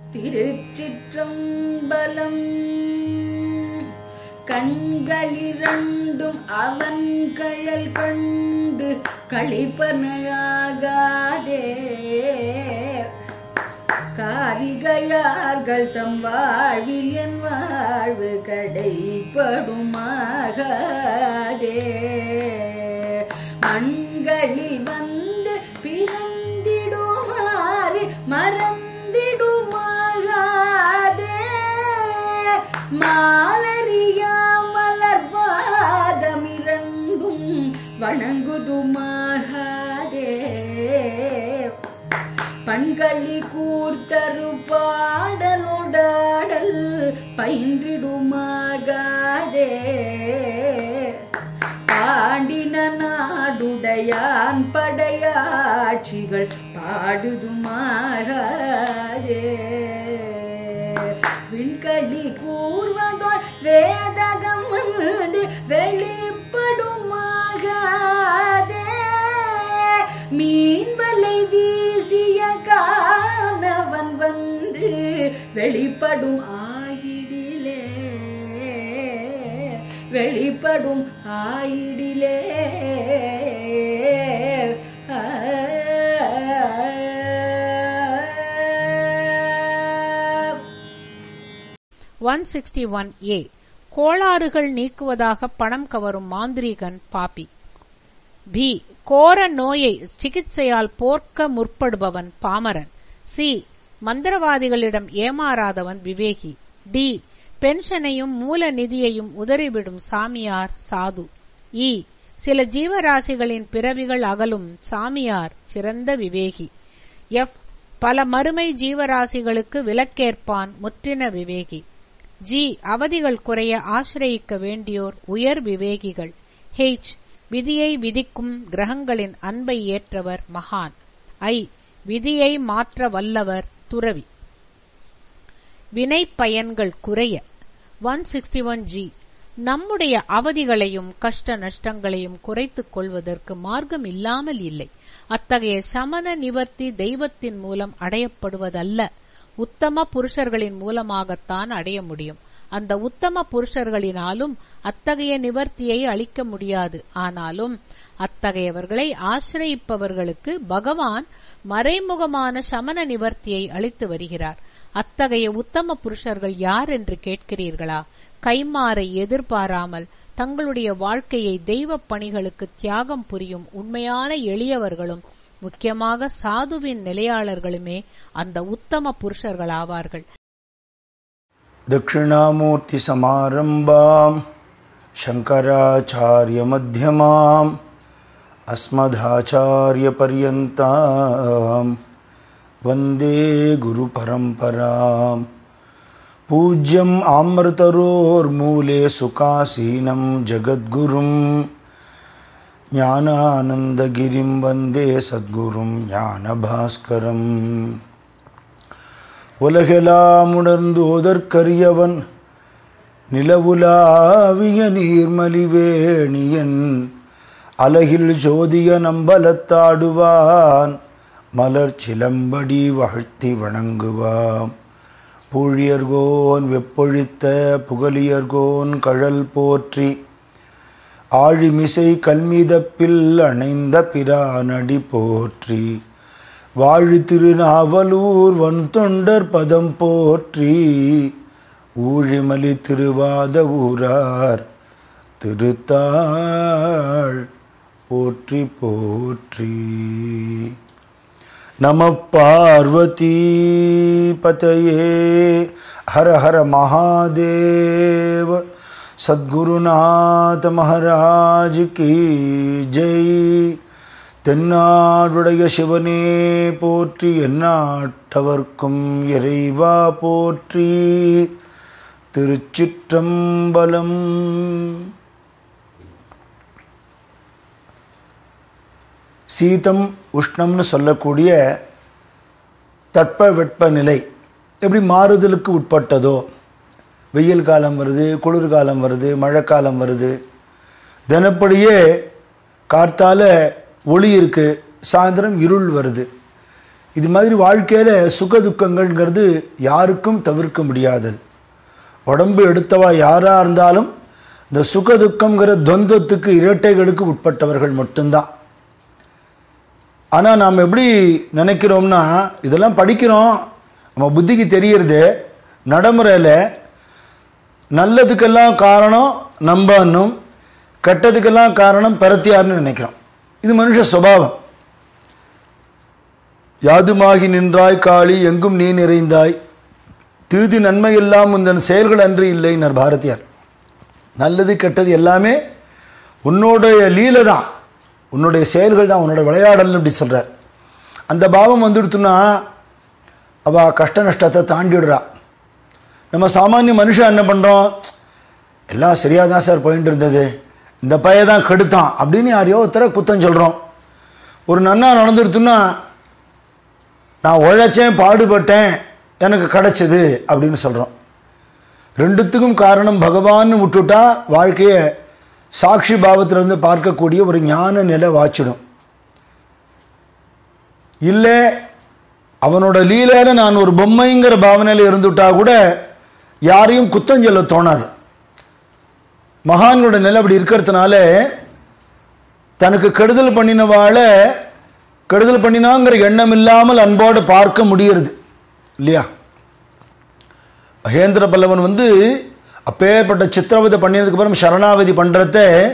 திருச்சிற்றம்பலம் கண்களிரண்டும் அவன் கழல் கண்டு களிப்பனையாகாதே காரிகையார்கள் தம் வாழ்வில் என் வாழ்வு கடைப்படுமாகாதே மண்களில் வந்து பிறந்திடுமாறு மறந்திடுமாகாதே மாலரியா மலர் பாதமிரண்டும் வணங்குதுமாகாதே பண்களி கூர்த்தரு பாடலோடாடல் பயின்றிடுமாகாதே பாண்டின நாடுடையான் படையாட்சிகள் பாடுதுமாகாதே விண்களி கூர்வதோர் வேதகம் வந்து வெளிப்படுமாகாதே மீன் வலை வீசிய காணவன் வந்து வெளிப்படும் ஆயிடிலே வெளிப்படும் ஆயிடிலே ஒன் சிக்ஸ்டி ஒன் ஏ கோளாறுகள் நீக்குவதாக பணம் கவரும் மாந்திரீகன் பாப்பி பி கோர நோயை சிகிச்சையால் போர்க்க முற்படுபவன் பாமரன் சி மந்திரவாதிகளிடம் ஏமாறாதவன் விவேகி டி பென்ஷனையும் மூல நிதியையும் உதறிவிடும் சாமியார் சாது இ சில ஜீவராசிகளின் பிறவிகள் அகலும் சாமியார் சிறந்த விவேகி எஃப் பல மறுமை ஜீவராசிகளுக்கு விலக்கேற்பான் முற்றின விவேகி ஜி அவதிகள் குறைய ஆசிரயிக்க வேண்டியோர் உயர் விவேகிகள் ஹெச் விதியை விதிக்கும் கிரகங்களின் அன்பை ஏற்றவர் மகான் ஐ விதியை மாற்ற வல்லவர் துறவி வினை பயன்கள் குறைய ஒன் சிக்ஸ்டி ஒன் ஜி நம்முடைய அவதிகளையும் கஷ்ட நஷ்டங்களையும் குறைத்துக் கொள்வதற்கு மார்க்கம் இல்லாமல் இல்லை அத்தகைய சமண நிவர்த்தி தெய்வத்தின் மூலம் அடையப்படுவதல்ல உத்தம புருஷர்களின் மூலமாகத்தான் அடைய முடியும் அந்த உத்தம புருஷர்களினாலும் அத்தகைய நிவர்த்தியை அளிக்க முடியாது ஆனாலும் அத்தகையவர்களை ஆசிரயிப்பவர்களுக்கு பகவான் மறைமுகமான சமண நிவர்த்தியை அளித்து வருகிறார் அத்தகைய உத்தம புருஷர்கள் யார் என்று கேட்கிறீர்களா கைமாறை எதிர்பாராமல் தங்களுடைய வாழ்க்கையை தெய்வ பணிகளுக்கு தியாகம் புரியும் உண்மையான எளியவர்களும் முக்கியமாக சாதுவின் நிலையாளர்களுமே அந்த உத்தம புருஷர்களாவார்கள் दक्षिणामूर्तिसमारम्भां शङ्कराचार्यमध्यमाम् अस्मदाचार्यपर्यन्तां वन्दे गुरुपरम्पराम् पूज्यम् आमृतरोर्मूले सुखासीनं जगद्गुरुं ज्ञानानन्दगिरिं वन्दे सद्गुरुं ज्ञानभास्करम् உலகெல்லாம் உணர்ந்து ஓதற்கரியவன் நிலவுலாவிய நீர்மலிவேணியன் அலகில் ஜோதிய நம்பலத்தாடுவான் மலர் சிலம்படி வாழ்த்தி வணங்குவாம் பூழியர்கோன் வெப்பொழித்த புகழியர்கோன் கழல் போற்றி ஆழிமிசை கல்மீதப்பில் அணைந்த பிரானடி போற்றி வாழி திருநாவலூர் வன் தொண்டர் பதம் போற்றி ஊழிமலி திருவாத ஊரார் திருத்தாள் போற்றி போற்றி நம பார்வதி பதயே ஹர ஹர மகாதேவ சத்குருநாத மகாராஜ் கி ஜெய் தென்னாடுடைய சிவனே போற்றி எந்நாட்டவர்க்கும் இறைவா போற்றி திருச்சிற்றம்பலம் சீதம் உஷ்ணம்னு சொல்லக்கூடிய தட்ப வெட்ப நிலை எப்படி மாறுதலுக்கு உட்பட்டதோ வெயில் காலம் வருது குளிர்காலம் வருது மழைக்காலம் வருது தினப்படியே கார்த்தால ஒளி இருக்குது சாயந்தரம் இருள் வருது இது மாதிரி வாழ்க்கையில் சுக துக்கங்கள்ங்கிறது யாருக்கும் தவிர்க்க முடியாதது உடம்பு எடுத்தவா யாராக இருந்தாலும் இந்த சுக துக்கங்கிற துவந்தத்துக்கு இரட்டைகளுக்கு உட்பட்டவர்கள் மட்டும்தான் ஆனால் நாம் எப்படி நினைக்கிறோம்னா இதெல்லாம் படிக்கிறோம் நம்ம புத்திக்கு தெரியறது நடைமுறையில் நல்லதுக்கெல்லாம் காரணம் நம்பன்னும் கெட்டதுக்கெல்லாம் காரணம் பரத்தியார்னு நினைக்கிறோம் இது மனுஷ சுபாவம் யாதுமாகி நின்றாய் காளி எங்கும் நீ நிறைந்தாய் தீது நன்மை எல்லாம் உந்தன் செயல்கள் அன்று இல்லைன்னார் பாரதியார் நல்லது கெட்டது எல்லாமே உன்னுடைய லீலை தான் உன்னுடைய செயல்கள் தான் உன்னோட விளையாடல்னு இப்படி சொல்கிறார் அந்த பாவம் வந்துடுத்துன்னா அவள் கஷ்ட நஷ்டத்தை தாண்டிடுறா நம்ம சாமானிய மனுஷன் என்ன பண்ணுறோம் எல்லாம் சரியாக தான் சார் போயிட்டு இருந்தது இந்த பைய தான் கெடுத்தான் அப்படின்னு யாரையோ ஒருத்தர குத்தம் சொல்கிறோம் ஒரு நன்னா நடந்துடுத்துன்னா நான் உழைச்சேன் பாடுபட்டேன் எனக்கு கிடச்சிது அப்படின்னு சொல்கிறோம் ரெண்டுத்துக்கும் காரணம் பகவான்னு விட்டுட்டா வாழ்க்கையை சாட்சி பாவத்திலிருந்து பார்க்கக்கூடிய ஒரு ஞான நிலை வாச்சிடும் இல்லை அவனோட லீலையில் நான் ஒரு பொம்மைங்கிற பாவனையில் இருந்துட்டா கூட யாரையும் குத்தம் சொல்ல தோணாது மகான்களோட நிலை அப்படி இருக்கிறதுனால தனக்கு கெடுதல் பண்ணினவாளை கெடுதல் பண்ணினாங்கிற எண்ணம் இல்லாமல் அன்போடு பார்க்க முடியறது இல்லையா மகேந்திர பல்லவன் வந்து அப்பேற்பட்ட சித்திரவதை பண்ணினதுக்கப்புறம் சரணாகதி பண்ணுறத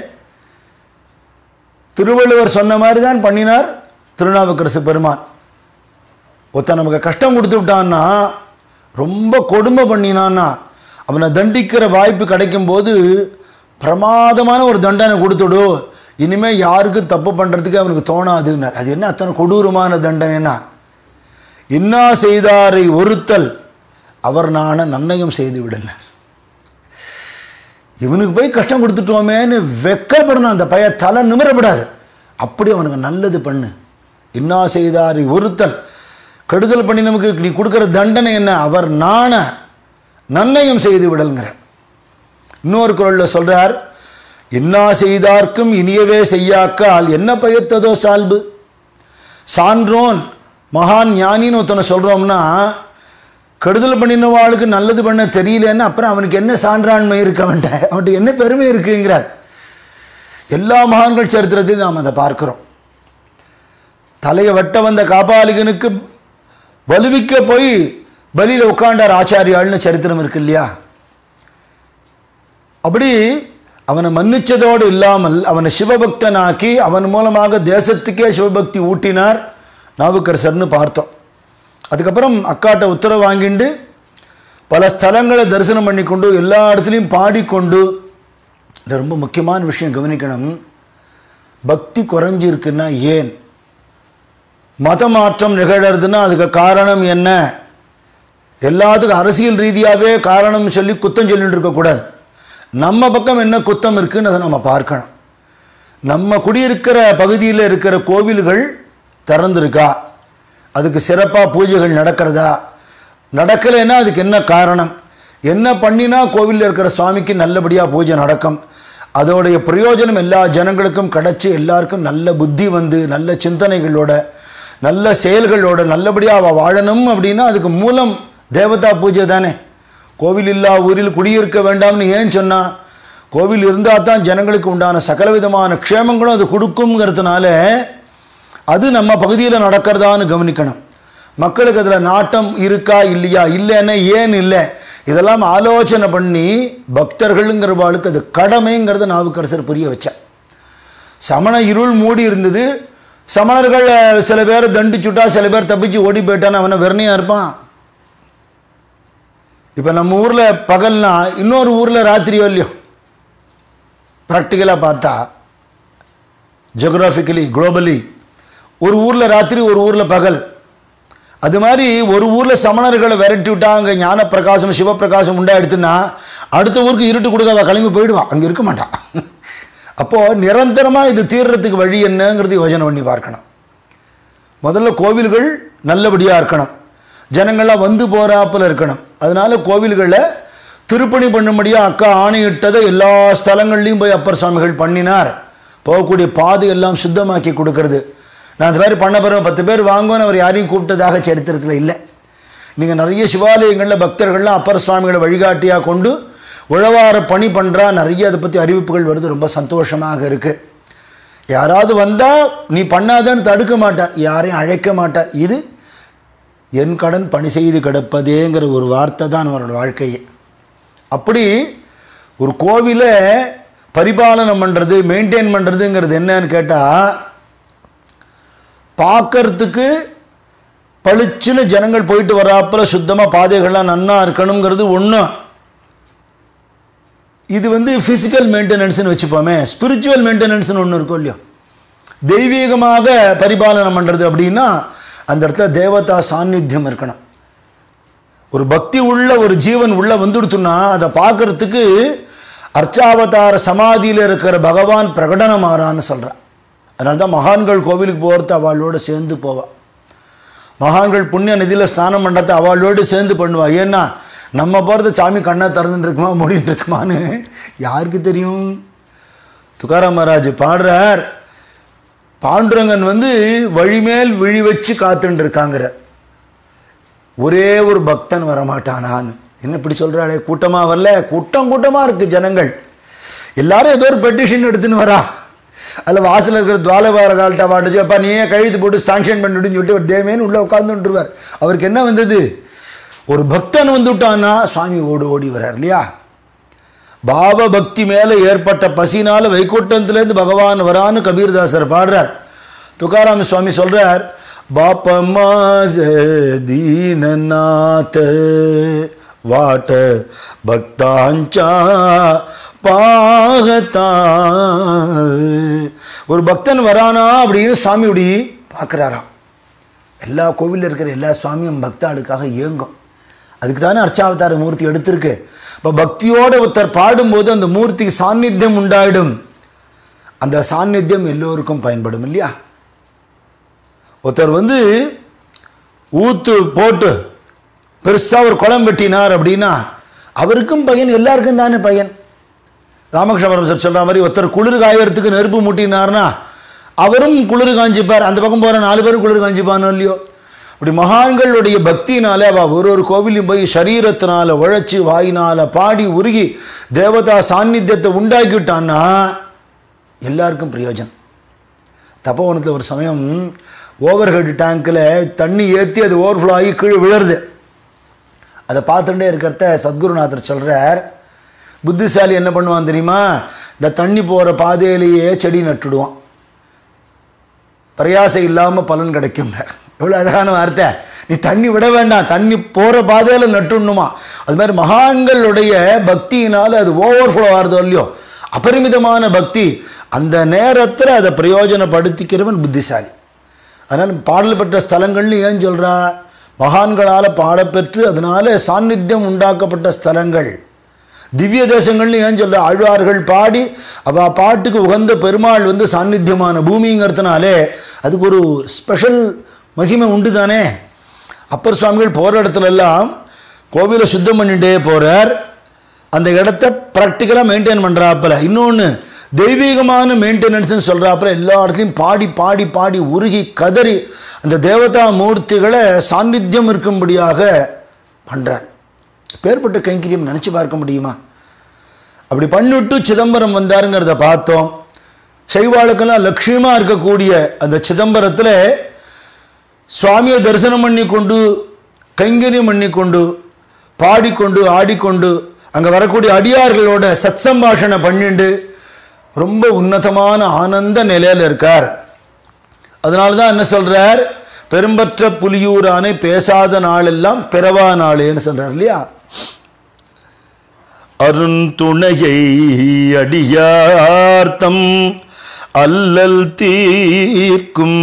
திருவள்ளுவர் சொன்ன மாதிரி தான் பண்ணினார் திருநாவுக்கரசு பெருமான் ஒருத்தன் நமக்கு கஷ்டம் கொடுத்து விட்டான்னா ரொம்ப கொடுமை பண்ணினான்னா அவனை தண்டிக்கிற வாய்ப்பு கிடைக்கும்போது பிரமாதமான ஒரு தண்டனை கொடுத்துடு இனிமேல் யாருக்கும் தப்பு பண்ணுறதுக்கு அவனுக்கு தோணாதுன்னார் அது என்ன அத்தனை கொடூரமான தண்டனைனா இன்னா செய்தாரை ஒருத்தல் அவர் நான நன்னயம் செய்து விடனார் இவனுக்கு போய் கஷ்டம் கொடுத்துட்டோமேன்னு வெக்கப்படணும் அந்த பைய தலை நிமிரப்படாது அப்படி அவனுக்கு நல்லது பண்ணு இன்னா செய்தாரை ஒருத்தல் கெடுதல் பண்ணி நமக்கு நீ கொடுக்குற தண்டனை என்ன அவர் நாண நன்னயம் செய்து விடல்ங்கிற இன்னொரு குரலில் சொல்றார் இன்னா செய்தார்க்கும் இனியவே செய்யாக்கால் என்ன பயத்ததோ சால்பு சான்றோன் மகான் ஞானின்னு ஒருத்தனை சொல்கிறோம்னா கெடுதல் பண்ணினவாளுக்கு நல்லது பண்ண தெரியலன்னு அப்புறம் அவனுக்கு என்ன சான்றாண்மை இருக்கு அவன்கிட்ட அவன்கிட்ட என்ன பெருமை இருக்குங்கிறார் எல்லா மகான்கள் சரித்திரத்தையும் நாம் அதை பார்க்கிறோம் தலையை வெட்ட வந்த காபாலிகனுக்கு வலுவிக்க போய் பலியில் உட்காண்டார் ஆச்சாரியாள்னு சரித்திரம் இருக்கு இல்லையா அப்படி அவனை மன்னிச்சதோடு இல்லாமல் அவனை சிவபக்தனாக்கி அவன் மூலமாக தேசத்துக்கே சிவபக்தி ஊட்டினார் நாவுக்கரசர்னு பார்த்தோம் அதுக்கப்புறம் அக்காட்ட உத்தரவு வாங்கிண்டு பல ஸ்தலங்களை தரிசனம் பண்ணிக்கொண்டு எல்லா இடத்துலையும் பாடிக்கொண்டு இது ரொம்ப முக்கியமான விஷயம் கவனிக்கணும் பக்தி குறைஞ்சிருக்குன்னா ஏன் மத மாற்றம் நிகழறதுன்னா அதுக்கு காரணம் என்ன எல்லாத்துக்கும் அரசியல் ரீதியாகவே காரணம் சொல்லி குத்தம் சொல்லிட்டு இருக்கக்கூடாது நம்ம பக்கம் என்ன குத்தம் இருக்குன்னு அதை நம்ம பார்க்கணும் நம்ம குடியிருக்கிற பகுதியில் இருக்கிற கோவில்கள் திறந்திருக்கா அதுக்கு சிறப்பாக பூஜைகள் நடக்கிறதா நடக்கலைன்னா அதுக்கு என்ன காரணம் என்ன பண்ணினா கோவிலில் இருக்கிற சுவாமிக்கு நல்லபடியாக பூஜை நடக்கும் அதோடைய பிரயோஜனம் எல்லா ஜனங்களுக்கும் கிடச்சி எல்லாருக்கும் நல்ல புத்தி வந்து நல்ல சிந்தனைகளோட நல்ல செயல்களோட நல்லபடியாக அவள் வாழணும் அப்படின்னா அதுக்கு மூலம் தேவதா பூஜை தானே கோவில் இல்லா ஊரில் குடியிருக்க வேண்டாம்னு ஏன் சொன்னா கோவில் இருந்தால் தான் ஜனங்களுக்கு உண்டான சகலவிதமான க்ஷேமங்களும் அது கொடுக்குங்கிறதுனால அது நம்ம பகுதியில் நடக்கிறதான்னு கவனிக்கணும் மக்களுக்கு அதில் நாட்டம் இருக்கா இல்லையா இல்லைன்னா ஏன் இல்லை இதெல்லாம் ஆலோசனை பண்ணி பக்தர்களுங்கிறவாளுக்கு அது கடமைங்கிறத நாவுக்கரசர் புரிய வச்சேன் சமண இருள் மூடி இருந்தது சமணர்கள் சில பேர் தண்டிச்சுட்டா சில பேர் தப்பிச்சு ஓடி போயிட்டான்னு அவனை வெறுனையாக இருப்பான் இப்போ நம்ம ஊரில் பகல்னா இன்னொரு ஊரில் ராத்திரியோ இல்லையோ ப்ராக்டிக்கலாக பார்த்தா ஜியோகிராஃபிக்கலி குளோபலி ஒரு ஊரில் ராத்திரி ஒரு ஊரில் பகல் அது மாதிரி ஒரு ஊரில் சமணர்களை விரட்டி விட்டா அங்கே ஞான பிரகாசம் சிவப்பிரகாசம் உண்டாயிடுச்சுன்னா அடுத்த ஊருக்கு இருட்டு கொடுக்க அவள் கிளம்பி போயிடுவான் அங்கே இருக்க மாட்டான் அப்போது நிரந்தரமாக இது தீர்றதுக்கு வழி என்னங்கிறது யோசனை பண்ணி பார்க்கணும் முதல்ல கோவில்கள் நல்லபடியாக இருக்கணும் ஜனங்கள்லாம் வந்து போகிறாப்பில் இருக்கணும் அதனால கோவில்களில் திருப்பணி பண்ணும்படியாக அக்கா ஆணையிட்டதை எல்லா ஸ்தலங்கள்லையும் போய் அப்பர் சுவாமிகள் பண்ணினார் போகக்கூடிய பாதை எல்லாம் சுத்தமாக்கி கொடுக்கறது நான் அந்த மாதிரி பண்ண பிறகு பத்து பேர் வாங்குவோன்னு அவர் யாரையும் கூப்பிட்டதாக சரித்திரத்தில் இல்லை நீங்கள் நிறைய சிவாலயங்களில் பக்தர்கள்லாம் அப்பர் சுவாமிகளை வழிகாட்டியாக கொண்டு உழவார பணி பண்ணுறா நிறைய அதை பற்றி அறிவிப்புகள் வருது ரொம்ப சந்தோஷமாக இருக்குது யாராவது வந்தால் நீ பண்ணாதன்னு தடுக்க மாட்டார் யாரையும் அழைக்க மாட்டார் இது என் கடன் பணி செய்து கிடப்பதேங்கிற ஒரு வார்த்தை தான் அவரோட வாழ்க்கையே அப்படி ஒரு கோவிலை பரிபாலனம் பண்ணுறது மெயின்டைன் பண்ணுறதுங்கிறது என்னன்னு கேட்டால் பார்க்கறதுக்கு பளிச்சுன்னு ஜனங்கள் போயிட்டு வராப்புல சுத்தமாக பாதைகள்லாம் நன்னா இருக்கணுங்கிறது ஒன்று இது வந்து ஃபிசிக்கல் மெயின்டெனன்ஸ்னு வச்சுப்போமே ஸ்பிரிச்சுவல் மெயின்டெனன்ஸ்னு ஒன்று இருக்கும் இல்லையோ தெய்வீகமாக பரிபாலனம் பண்ணுறது அப்படின்னா அந்த இடத்துல தேவதா சாநித்தியம் இருக்கணும் ஒரு பக்தி உள்ள ஒரு ஜீவன் உள்ள வந்துடுத்துன்னா அதை பார்க்கறதுக்கு அர்ச்சாவதார சமாதியில் இருக்கிற பகவான் பிரகடனமாறான்னு சொல்கிறான் அதனால தான் மகான்கள் கோவிலுக்கு போகிறது அவளோடு சேர்ந்து போவாள் மகான்கள் புண்ணிய நிதியில் ஸ்நானம் பண்ணுறத அவளோடு சேர்ந்து பண்ணுவா ஏன்னா நம்ம போகிறது சாமி கண்ணை திறந்துட்டு இருக்குமா மூடிட்டு இருக்குமான்னு யாருக்கு தெரியும் துக்காராம் மகாராஜ் பாடுறார் பாண்டுரங்கன் வந்து வழிமேல் விழி வச்சு காத்துட்டு இருக்காங்கிற ஒரே ஒரு பக்தன் வரமாட்டானான்னு என்ன இப்படி சொல்கிறாளே கூட்டமாக வரல கூட்டம் கூட்டமாக இருக்குது ஜனங்கள் எல்லாரும் ஏதோ ஒரு பெட்டிஷன் எடுத்துன்னு வரா அதில் வாசலில் இருக்கிற துவாலபார கால்ட்ட பாட்டுச்சு அப்பா நீயே கழுத்து போட்டு சாங்ஷன் பண்ணிவிட்டுன்னு சொல்லிட்டு ஒரு தேவேன்னு உள்ளே உட்காந்துட்டுருவார் அவருக்கு என்ன வந்தது ஒரு பக்தன் வந்துட்டான்னா சுவாமி ஓடி ஓடி வர்றார் இல்லையா பாவ பக்தி மேலே ஏற்பட்ட பசினால வைகுண்டத்துலேருந்து பகவான் வரான்னு கபீர்தாசர் பாடுறார் துகாராம சுவாமி சொல்றார் பாப்பமா தீனநாத வாட்ட பக்தாஞ்சா பாகத்தா ஒரு பக்தன் வரானா அப்படின்னு சாமி இப்படி பார்க்குறாராம் எல்லா கோவிலில் இருக்கிற எல்லா சுவாமியும் பக்தாளுக்காக இயங்கும் அதுக்கு தானே அர்ச்சாவதார மூர்த்தி எடுத்திருக்கு இப்போ பக்தியோடு ஒருத்தர் பாடும்போது அந்த மூர்த்திக்கு சாநித்தியம் உண்டாயிடும் அந்த சாநித்தியம் எல்லோருக்கும் பயன்படும் இல்லையா ஒருத்தர் வந்து ஊத்து போட்டு பெருசாக ஒரு குளம் வெட்டினார் அப்படின்னா அவருக்கும் பையன் எல்லாருக்கும் தானே பையன் ராமகிருஷ்ண பரமசர் சொல்கிற மாதிரி ஒருத்தர் குளிர் காயறதுக்கு நெருப்பு முட்டினார்னா அவரும் குளிர் காஞ்சிப்பார் அந்த பக்கம் போகிற நாலு பேரும் குளிர் காஞ்சிப்பானோ இல்லையோ இப்படி மகான்களுடைய பக்தினால அவள் ஒரு ஒரு கோவிலையும் போய் சரீரத்தினால உழைச்சி வாயினால் பாடி உருகி தேவதா சாநித்தியத்தை உண்டாக்கிவிட்டான்னா எல்லாருக்கும் பிரயோஜனம் தப்போவனத்தில் ஒரு சமயம் ஓவர் ஹெட் டேங்க்கில் தண்ணி ஏற்றி அது ஓவர்ஃப்ளோ ஆகி கீழே விழுறது அதை பார்த்துட்டே இருக்கிறத சத்குருநாதர் சொல்கிறார் புத்திசாலி என்ன பண்ணுவான் தெரியுமா இந்த தண்ணி போகிற பாதையிலேயே செடி நட்டுடுவான் பிரயாசம் இல்லாமல் பலன் கிடைக்கும் எவ்வளோ அழகான வார்த்தை நீ தண்ணி விட வேண்டாம் தண்ணி போகிற பாதையில் நட்டுணுமா அது மாதிரி மகான்களுடைய பக்தியினால் அது ஓவர்ஃப்ளோ ஆகிறதோ இல்லையோ அபரிமிதமான பக்தி அந்த நேரத்தில் அதை பிரயோஜனப்படுத்திக்கிறவன் புத்திசாலி அதனால் பாடல் பெற்ற ஸ்தலங்கள்னு ஏன் சொல்கிறா மகான்களால் பாடப்பெற்று அதனால சாநித்தியம் உண்டாக்கப்பட்ட ஸ்தலங்கள் திவ்ய தேசங்கள்னு ஏன் சொல்ற ஆழ்வார்கள் பாடி அவ பாட்டுக்கு உகந்த பெருமாள் வந்து சாநித்தியமான பூமிங்கிறதுனாலே அதுக்கு ஒரு ஸ்பெஷல் மகிமை உண்டு தானே அப்பர் சுவாமிகள் போகிற இடத்துல எல்லாம் கோவிலை சுத்தம் பண்ணிட்டே போகிறார் அந்த இடத்த ப்ராக்டிக்கலாக மெயின்டைன் பண்ணுறாப்புல இன்னொன்று தெய்வீகமான மெயின்டெனன்ஸ்னு சொல்கிறாப்புல எல்லா இடத்துலையும் பாடி பாடி பாடி உருகி கதறி அந்த தேவதா மூர்த்திகளை சாநித்தியம் இருக்கும்படியாக பண்ணுறார் பேர்பட்ட கைங்கரியம் நினச்சி பார்க்க முடியுமா அப்படி பண்ணிவிட்டு சிதம்பரம் வந்தாருங்கிறத பார்த்தோம் சைவாளுக்கெல்லாம் லட்சியமாக இருக்கக்கூடிய அந்த சிதம்பரத்தில் சுவாமியை தரிசனம் பண்ணி கொண்டு கைங்கரியம் பண்ணி கொண்டு பாடிக்கொண்டு ஆடிக்கொண்டு அங்கே வரக்கூடிய அடியார்களோட சத் சம்பாஷணை பண்ணிண்டு ரொம்ப உன்னதமான ஆனந்த நிலையில் இருக்கார் அதனால தான் என்ன சொல்கிறார் பெரும்பற்ற புலியூரானே பேசாத நாளெல்லாம் பிறவா நாளேன்னு சொல்கிறார் இல்லையா அருந்துணையை அடியார்த்தம் அல்லல் தீர்க்கும்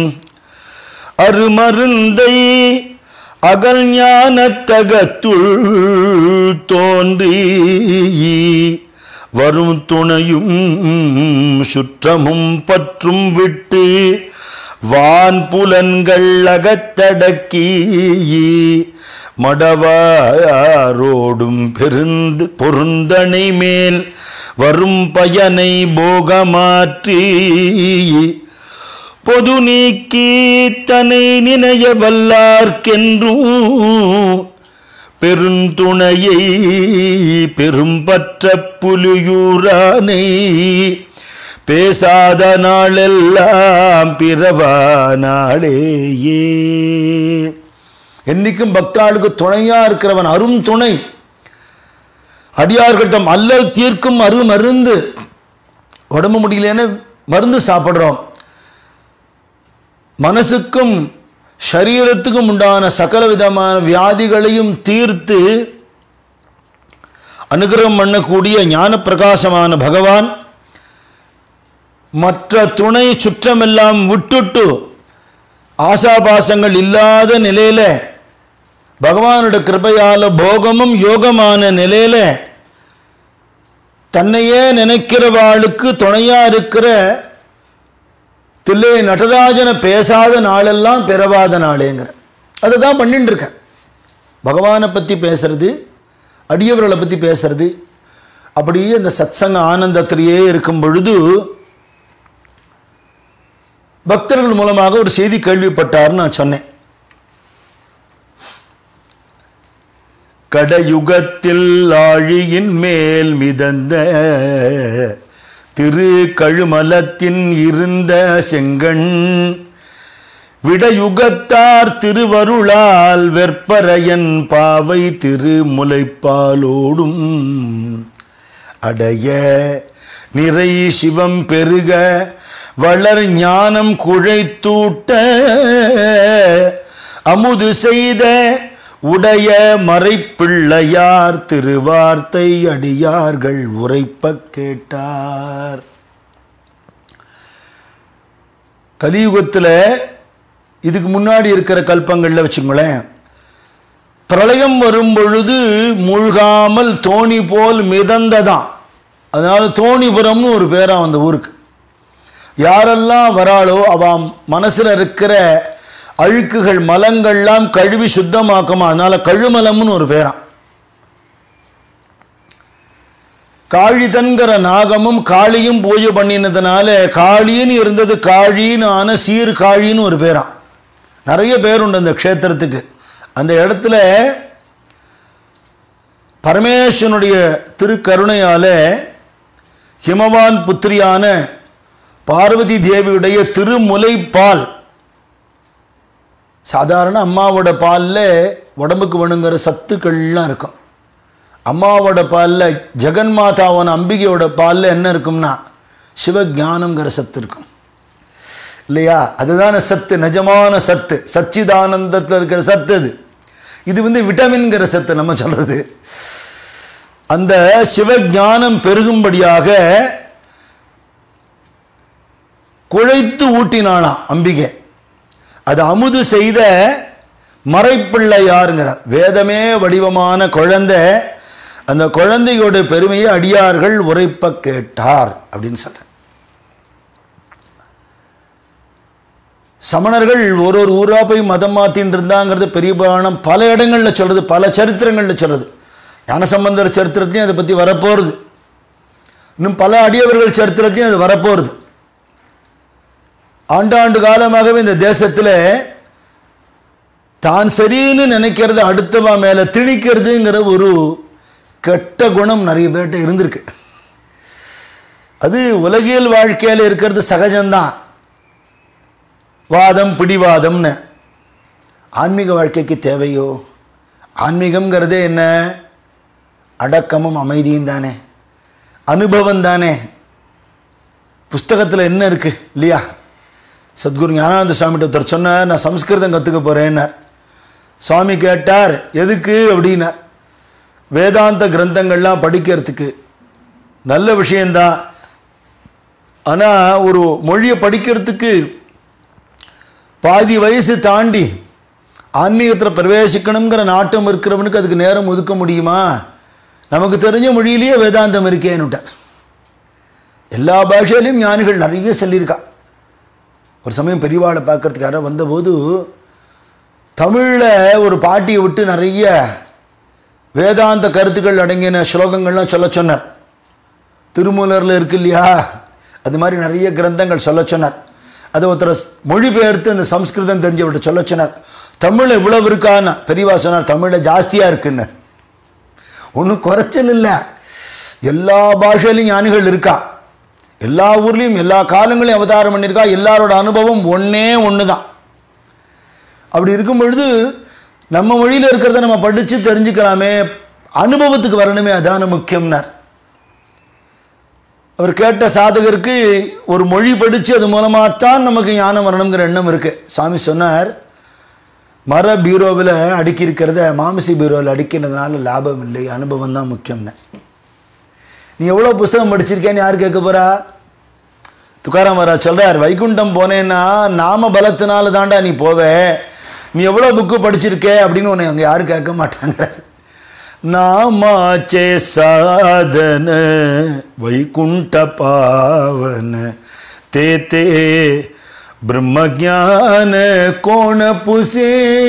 அருமருந்தை அகல் ஞானத்தகத்துள் தோன்றி வரும் துணையும் சுற்றமும் பற்றும் விட்டு வான் புலன்கள் அகத்தடக்கி மடவாரோடும் பெருந்து பொருந்தனை மேல் வரும் பயனை போகமாற்றி பொது நீக்கி தன்னை நினைய வல்லார்க்கென்றும் பெருந்துணையை பெரும்பற்ற புலியூரானை பேசாத நாளெல்லாம் பிறவா நாளேயே என்னைக்கும் பக்தாளுக்கு துணையா இருக்கிறவன் அரும் துணை அடியார்கள் தம் அல்லல் தீர்க்கும் அரு மருந்து உடம்பு முடியலன்னு மருந்து சாப்பிடுறோம் மனசுக்கும் சரீரத்துக்கும் உண்டான சகல விதமான வியாதிகளையும் தீர்த்து அனுகிரகம் பண்ணக்கூடிய ஞான பிரகாசமான பகவான் மற்ற துணை சுற்றமெல்லாம் விட்டுட்டு ஆசாபாசங்கள் இல்லாத நிலையில பகவானோட கிருபையால போகமும் யோகமான நிலையில தன்னையே நினைக்கிறவாளுக்கு துணையா இருக்கிற தில்லை நடராஜனை பேசாத நாளெல்லாம் பிறவாத நாளேங்கிற அதை தான் பண்ணிட்டு இருக்க பகவானை பற்றி பேசுறது அடியவர்களை பற்றி பேசுறது அப்படியே இந்த சத்சங்க ஆனந்தத்திலேயே இருக்கும் பொழுது பக்தர்கள் மூலமாக ஒரு செய்தி கேள்விப்பட்டார்னு நான் சொன்னேன் கடயுகத்தில் ஆழியின் மேல் மிதந்த திரு கழுமலத்தின் இருந்த செங்கண் விடயுகத்தார் திருவருளால் வெற்பரையன் பாவை திருமுலைப்பாலோடும் அடைய நிறை சிவம் பெருக வளர் ஞானம் குழைத்தூட்ட அமுது செய்த உடைய மறைப்பிள்ளையார் திருவார்த்தை அடியார்கள் உரைப்பக் கேட்டார் கலியுகத்தில் இதுக்கு முன்னாடி இருக்கிற கல்பங்களில் வச்சுங்களேன் பிரளயம் வரும் பொழுது மூழ்காமல் தோணி போல் மிதந்ததான் அதனால தோணிபுரம்னு ஒரு பேரா அந்த ஊருக்கு யாரெல்லாம் வராளோ அவ மனசுல இருக்கிற அழுக்குகள் மலங்கள்லாம் கழுவி சுத்தமாக்குமா அதனால கழுமலம்னு ஒரு பேராம் காழிதன்கிற நாகமும் காளியும் பூஜை பண்ணினதுனால காளின்னு இருந்தது காழின்னு ஆன சீர் காழின்னு ஒரு பேராம் நிறைய பேர் உண்டு அந்த க்ஷேத்திரத்துக்கு அந்த இடத்துல பரமேஸ்வனுடைய திருக்கருணையால ஹிமவான் புத்திரியான பார்வதி தேவியுடைய திருமுலைப்பால் சாதாரண அம்மாவோட பாலில் உடம்புக்கு வேணுங்கிற சத்துக்கள்லாம் இருக்கும் அம்மாவோட பாலில் ஜெகன்மாதாவான அம்பிகையோட பாலில் என்ன இருக்கும்னா சிவஞானங்கிற சத்து இருக்கும் இல்லையா அதுதான சத்து நிஜமான சத்து சச்சிதானந்தத்தில் இருக்கிற சத்து அது இது வந்து விட்டமின்கிற சத்து நம்ம சொல்றது அந்த சிவஞானம் பெருகும்படியாக குழைத்து ஊட்டினானாம் அம்பிகை அது அமுது செய்த மறைப்பிள்ளையாருங்கிறார் வேதமே வடிவமான குழந்தை அந்த குழந்தையோட பெருமையை அடியார்கள் உரைப்ப கேட்டார் அப்படின்னு சொல்ற சமணர்கள் ஒரு ஒரு ஊரா போய் மதம் மாத்தின்னு இருந்தாங்கிறது பெரிய புராணம் பல இடங்கள்ல சொல்றது பல சரித்திரங்கள்ல சொல்றது ஞானசம்பந்தர் சரித்திரத்தையும் அதை பத்தி வரப்போறது இன்னும் பல அடியவர்கள் சரித்திரத்தையும் அது வரப்போறது ஆண்டாண்டு காலமாகவே இந்த தேசத்தில் தான் சரின்னு நினைக்கிறத அடுத்தவா மேலே திணிக்கிறதுங்கிற ஒரு கெட்ட குணம் நிறைய பேர்கிட்ட இருந்திருக்கு அது உலகியல் வாழ்க்கையில் இருக்கிறது சகஜம்தான் வாதம் பிடிவாதம்னு ஆன்மீக வாழ்க்கைக்கு தேவையோ ஆன்மீகம்ங்கிறதே என்ன அடக்கமும் அமைதியும் தானே அனுபவம் தானே புஸ்தகத்தில் என்ன இருக்கு இல்லையா சத்குரு ஞானானந்த சுவாமிகிட்ட ஒருத்தர் சொன்னார் நான் சம்ஸ்கிருதம் கற்றுக்க போகிறேன்னார் சுவாமி கேட்டார் எதுக்கு அப்படின்னார் வேதாந்த கிரந்தங்கள்லாம் படிக்கிறதுக்கு நல்ல விஷயந்தான் ஆனால் ஒரு மொழியை படிக்கிறதுக்கு பாதி வயசு தாண்டி ஆன்மீகத்தில் பிரவேசிக்கணுங்கிற நாட்டம் இருக்கிறவனுக்கு அதுக்கு நேரம் ஒதுக்க முடியுமா நமக்கு தெரிஞ்ச மொழியிலேயே வேதாந்தம் இருக்கேன்னுட்டார் எல்லா பாஷையிலையும் ஞானிகள் நிறைய சொல்லியிருக்கா ஒரு சமயம் பெரியவாளை பார்க்கறதுக்கு யாரோ வந்தபோது தமிழில் ஒரு பாட்டியை விட்டு நிறைய வேதாந்த கருத்துக்கள் அடங்கின ஸ்லோகங்கள்லாம் சொல்ல சொன்னார் திருமூலரில் இருக்கு இல்லையா அது மாதிரி நிறைய கிரந்தங்கள் சொல்ல சொன்னார் அதை ஒருத்தர் மொழிபெயர்த்து அந்த சம்ஸ்கிருதம் தெரிஞ்சவர்கிட்ட சொல்ல சொன்னார் தமிழ் இவ்வளவு இருக்கான்னு பெரியவா சொன்னார் தமிழில் ஜாஸ்தியாக இருக்குன்னு ஒன்றும் குறைச்சல் இல்லை எல்லா பாஷையிலையும் ஞானிகள் இருக்கா எல்லா ஊர்லேயும் எல்லா காலங்களையும் அவதாரம் பண்ணியிருக்கா எல்லாரோட அனுபவம் ஒன்றே ஒன்று தான் அப்படி இருக்கும் பொழுது நம்ம மொழியில் இருக்கிறத நம்ம படித்து தெரிஞ்சுக்கலாமே அனுபவத்துக்கு வரணுமே அதான முக்கியம்னார் அவர் கேட்ட சாதகருக்கு ஒரு மொழி படித்து அது மூலமாகத்தான் நமக்கு ஞானம் வரணுங்கிற எண்ணம் இருக்குது சாமி சொன்னார் மர பீரோவில் அடுக்கி இருக்கிறத மாமிசி பீரோவில் அடிக்கிறதுனால லாபம் இல்லை அனுபவம் தான் முக்கியம்னு நீ எவ்வளோ புஸ்தகம் படிச்சிருக்கேன்னு யார் கேட்க போறா துக்காராம் வரா சொல்கிறார் வைகுண்டம் போனேன்னா நாம பலத்தினால தாண்டா நீ போவே நீ எவ்வளோ புக்கு படிச்சிருக்கே அப்படின்னு உன்னை அங்கே யாரும் கேட்க மாட்டாங்க நாமாச்சே சாதன வைகுண்ட பாவன தே தே பிரம்மஜான கோண புசே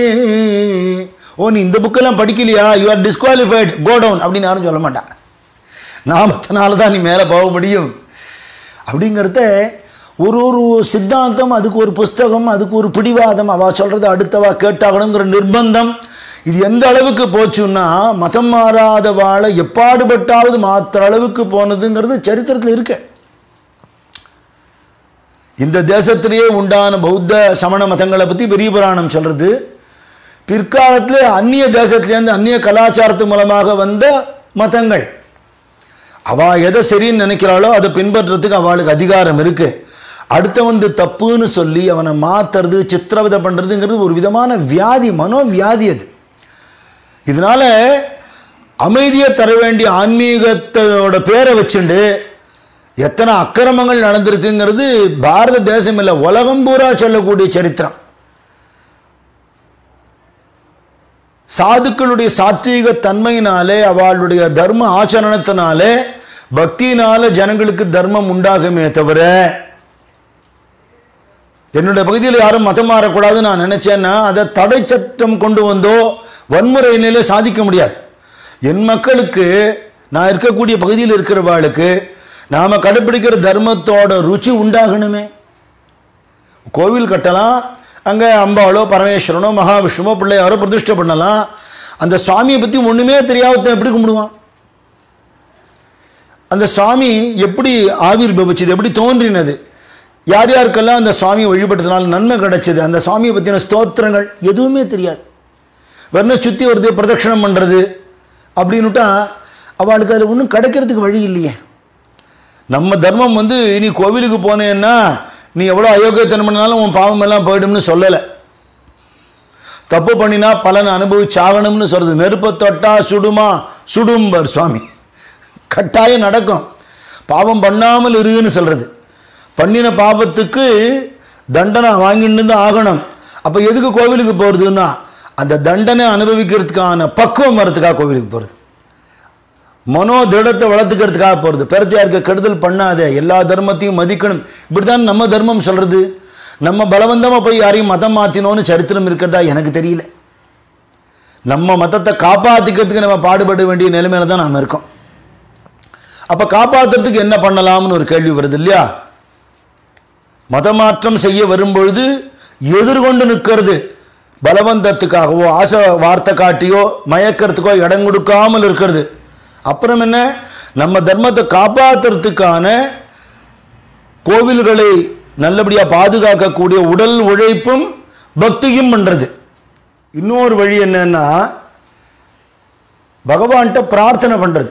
ஓ நீ இந்த புக்கெல்லாம் படிக்கலையா you are disqualified go down அப்படின்னு யாரும் சொல்ல மாட்டான் நாமத்தினால தான் நீ மேலே போக முடியும் அப்படிங்கிறத ஒரு ஒரு சித்தாந்தம் அதுக்கு ஒரு புஸ்தகம் அதுக்கு ஒரு பிடிவாதம் அவள் சொல்கிறத அடுத்தவா கேட்டாகணுங்கிற நிர்பந்தம் இது எந்த அளவுக்கு போச்சுன்னா மதம் மாறாத வாழை எப்பாடுபட்டாவது மாத்திர அளவுக்கு போனதுங்கிறது சரித்திரத்தில் இருக்கு இந்த தேசத்திலேயே உண்டான பௌத்த சமண மதங்களை பற்றி பெரிய புராணம் சொல்கிறது பிற்காலத்தில் அந்நிய தேசத்துலேருந்து அந்நிய கலாச்சாரத்து மூலமாக வந்த மதங்கள் அவள் எதை சரின்னு நினைக்கிறாளோ அதை பின்பற்றுறதுக்கு அவளுக்கு அதிகாரம் இருக்கு அடுத்த வந்து தப்புன்னு சொல்லி அவனை மாத்துறது சித்திரவதை பண்ணுறதுங்கிறது ஒரு விதமான வியாதி மனோவியாதி அது இதனால அமைதியை தர வேண்டிய ஆன்மீகத்தோட பேரை வச்சுண்டு எத்தனை அக்கிரமங்கள் நடந்திருக்குங்கிறது பாரத தேசம் இல்லை உலகம் பூரா சொல்லக்கூடிய சரித்திரம் சாதுக்களுடைய சாத்வீக தன்மையினாலே அவளுடைய தர்ம ஆச்சரணத்தினாலே பக்தியினால ஜனங்களுக்கு தர்மம் உண்டாகுமே தவிர என்னுடைய பகுதியில் யாரும் மதம் மாறக்கூடாதுன்னு நான் நினைச்சேன்னா அதை தடை சட்டம் கொண்டு வந்தோ வன்முறையினாலே சாதிக்க முடியாது என் மக்களுக்கு நான் இருக்கக்கூடிய பகுதியில் இருக்கிறவாளுக்கு நாம் கடைப்பிடிக்கிற தர்மத்தோட ருச்சி உண்டாகணுமே கோவில் கட்டலாம் அங்கே அம்பாளோ பரமேஸ்வரனோ மகாவிஷ்ணுவோ பிள்ளையாரோ பிரதிஷ்டை பண்ணலாம் அந்த சுவாமியை பற்றி ஒன்றுமே தெரியாத எப்படி கும்பிடுவான் அந்த சுவாமி எப்படி ஆவிர் பவிச்சது எப்படி தோன்றினது யார் யாருக்கெல்லாம் அந்த சுவாமியை வழிபட்டதுனால நன்மை கிடைச்சது அந்த சுவாமியை பற்றின ஸ்தோத்திரங்கள் எதுவுமே தெரியாது வெறும் சுற்றி வருது பிரதட்சணம் பண்ணுறது அப்படின்னுட்டா அவளுக்கு அதில் ஒன்றும் கிடைக்கிறதுக்கு வழி இல்லையே நம்ம தர்மம் வந்து நீ கோவிலுக்கு போனேன்னா நீ எவ்வளோ அயோக்கியத்தனம் பண்ணாலும் உன் பாவம் எல்லாம் போயிடும்னு சொல்லலை தப்பு பண்ணினா பலன் அனுபவிச்சாகணும்னு சொல்கிறது நெருப்பை தொட்டா சுடுமா சுடும்பர் சுவாமி கட்டாயம் நடக்கும் பாவம் பண்ணாமல் இருன்னு சொல்கிறது பண்ணின பாவத்துக்கு தண்டனை வாங்கிட்டு தான் ஆகணும் அப்போ எதுக்கு கோவிலுக்கு போகிறதுன்னா அந்த தண்டனை அனுபவிக்கிறதுக்கான பக்குவம் வரதுக்காக கோவிலுக்கு போகிறது மனோ திடத்தை வளர்த்துக்கிறதுக்காக போகிறது பெருத்தையாருக்கு கெடுதல் பண்ணாதே எல்லா தர்மத்தையும் மதிக்கணும் இப்படி தான் நம்ம தர்மம் சொல்கிறது நம்ம பலவந்தமாக போய் யாரையும் மதம் மாற்றினோன்னு சரித்திரம் இருக்கிறதா எனக்கு தெரியல நம்ம மதத்தை காப்பாற்றிக்கிறதுக்கு நம்ம பாடுபட வேண்டிய நிலைமையில தான் நாம் இருக்கோம் அப்போ காப்பாற்றுறதுக்கு என்ன பண்ணலாம்னு ஒரு கேள்வி வருது இல்லையா மதமாற்றம் செய்ய வரும்பொழுது எதிர்கொண்டு நிற்கிறது பலவந்தத்துக்காகவோ ஆசை வார்த்தை காட்டியோ மயக்கிறதுக்கோ இடம் கொடுக்காமல் இருக்கிறது அப்புறம் என்ன நம்ம தர்மத்தை காப்பாற்றுறதுக்கான கோவில்களை நல்லபடியாக பாதுகாக்கக்கூடிய உடல் உழைப்பும் பக்தியும் பண்ணுறது இன்னொரு வழி என்னன்னா பகவான்கிட்ட பிரார்த்தனை பண்ணுறது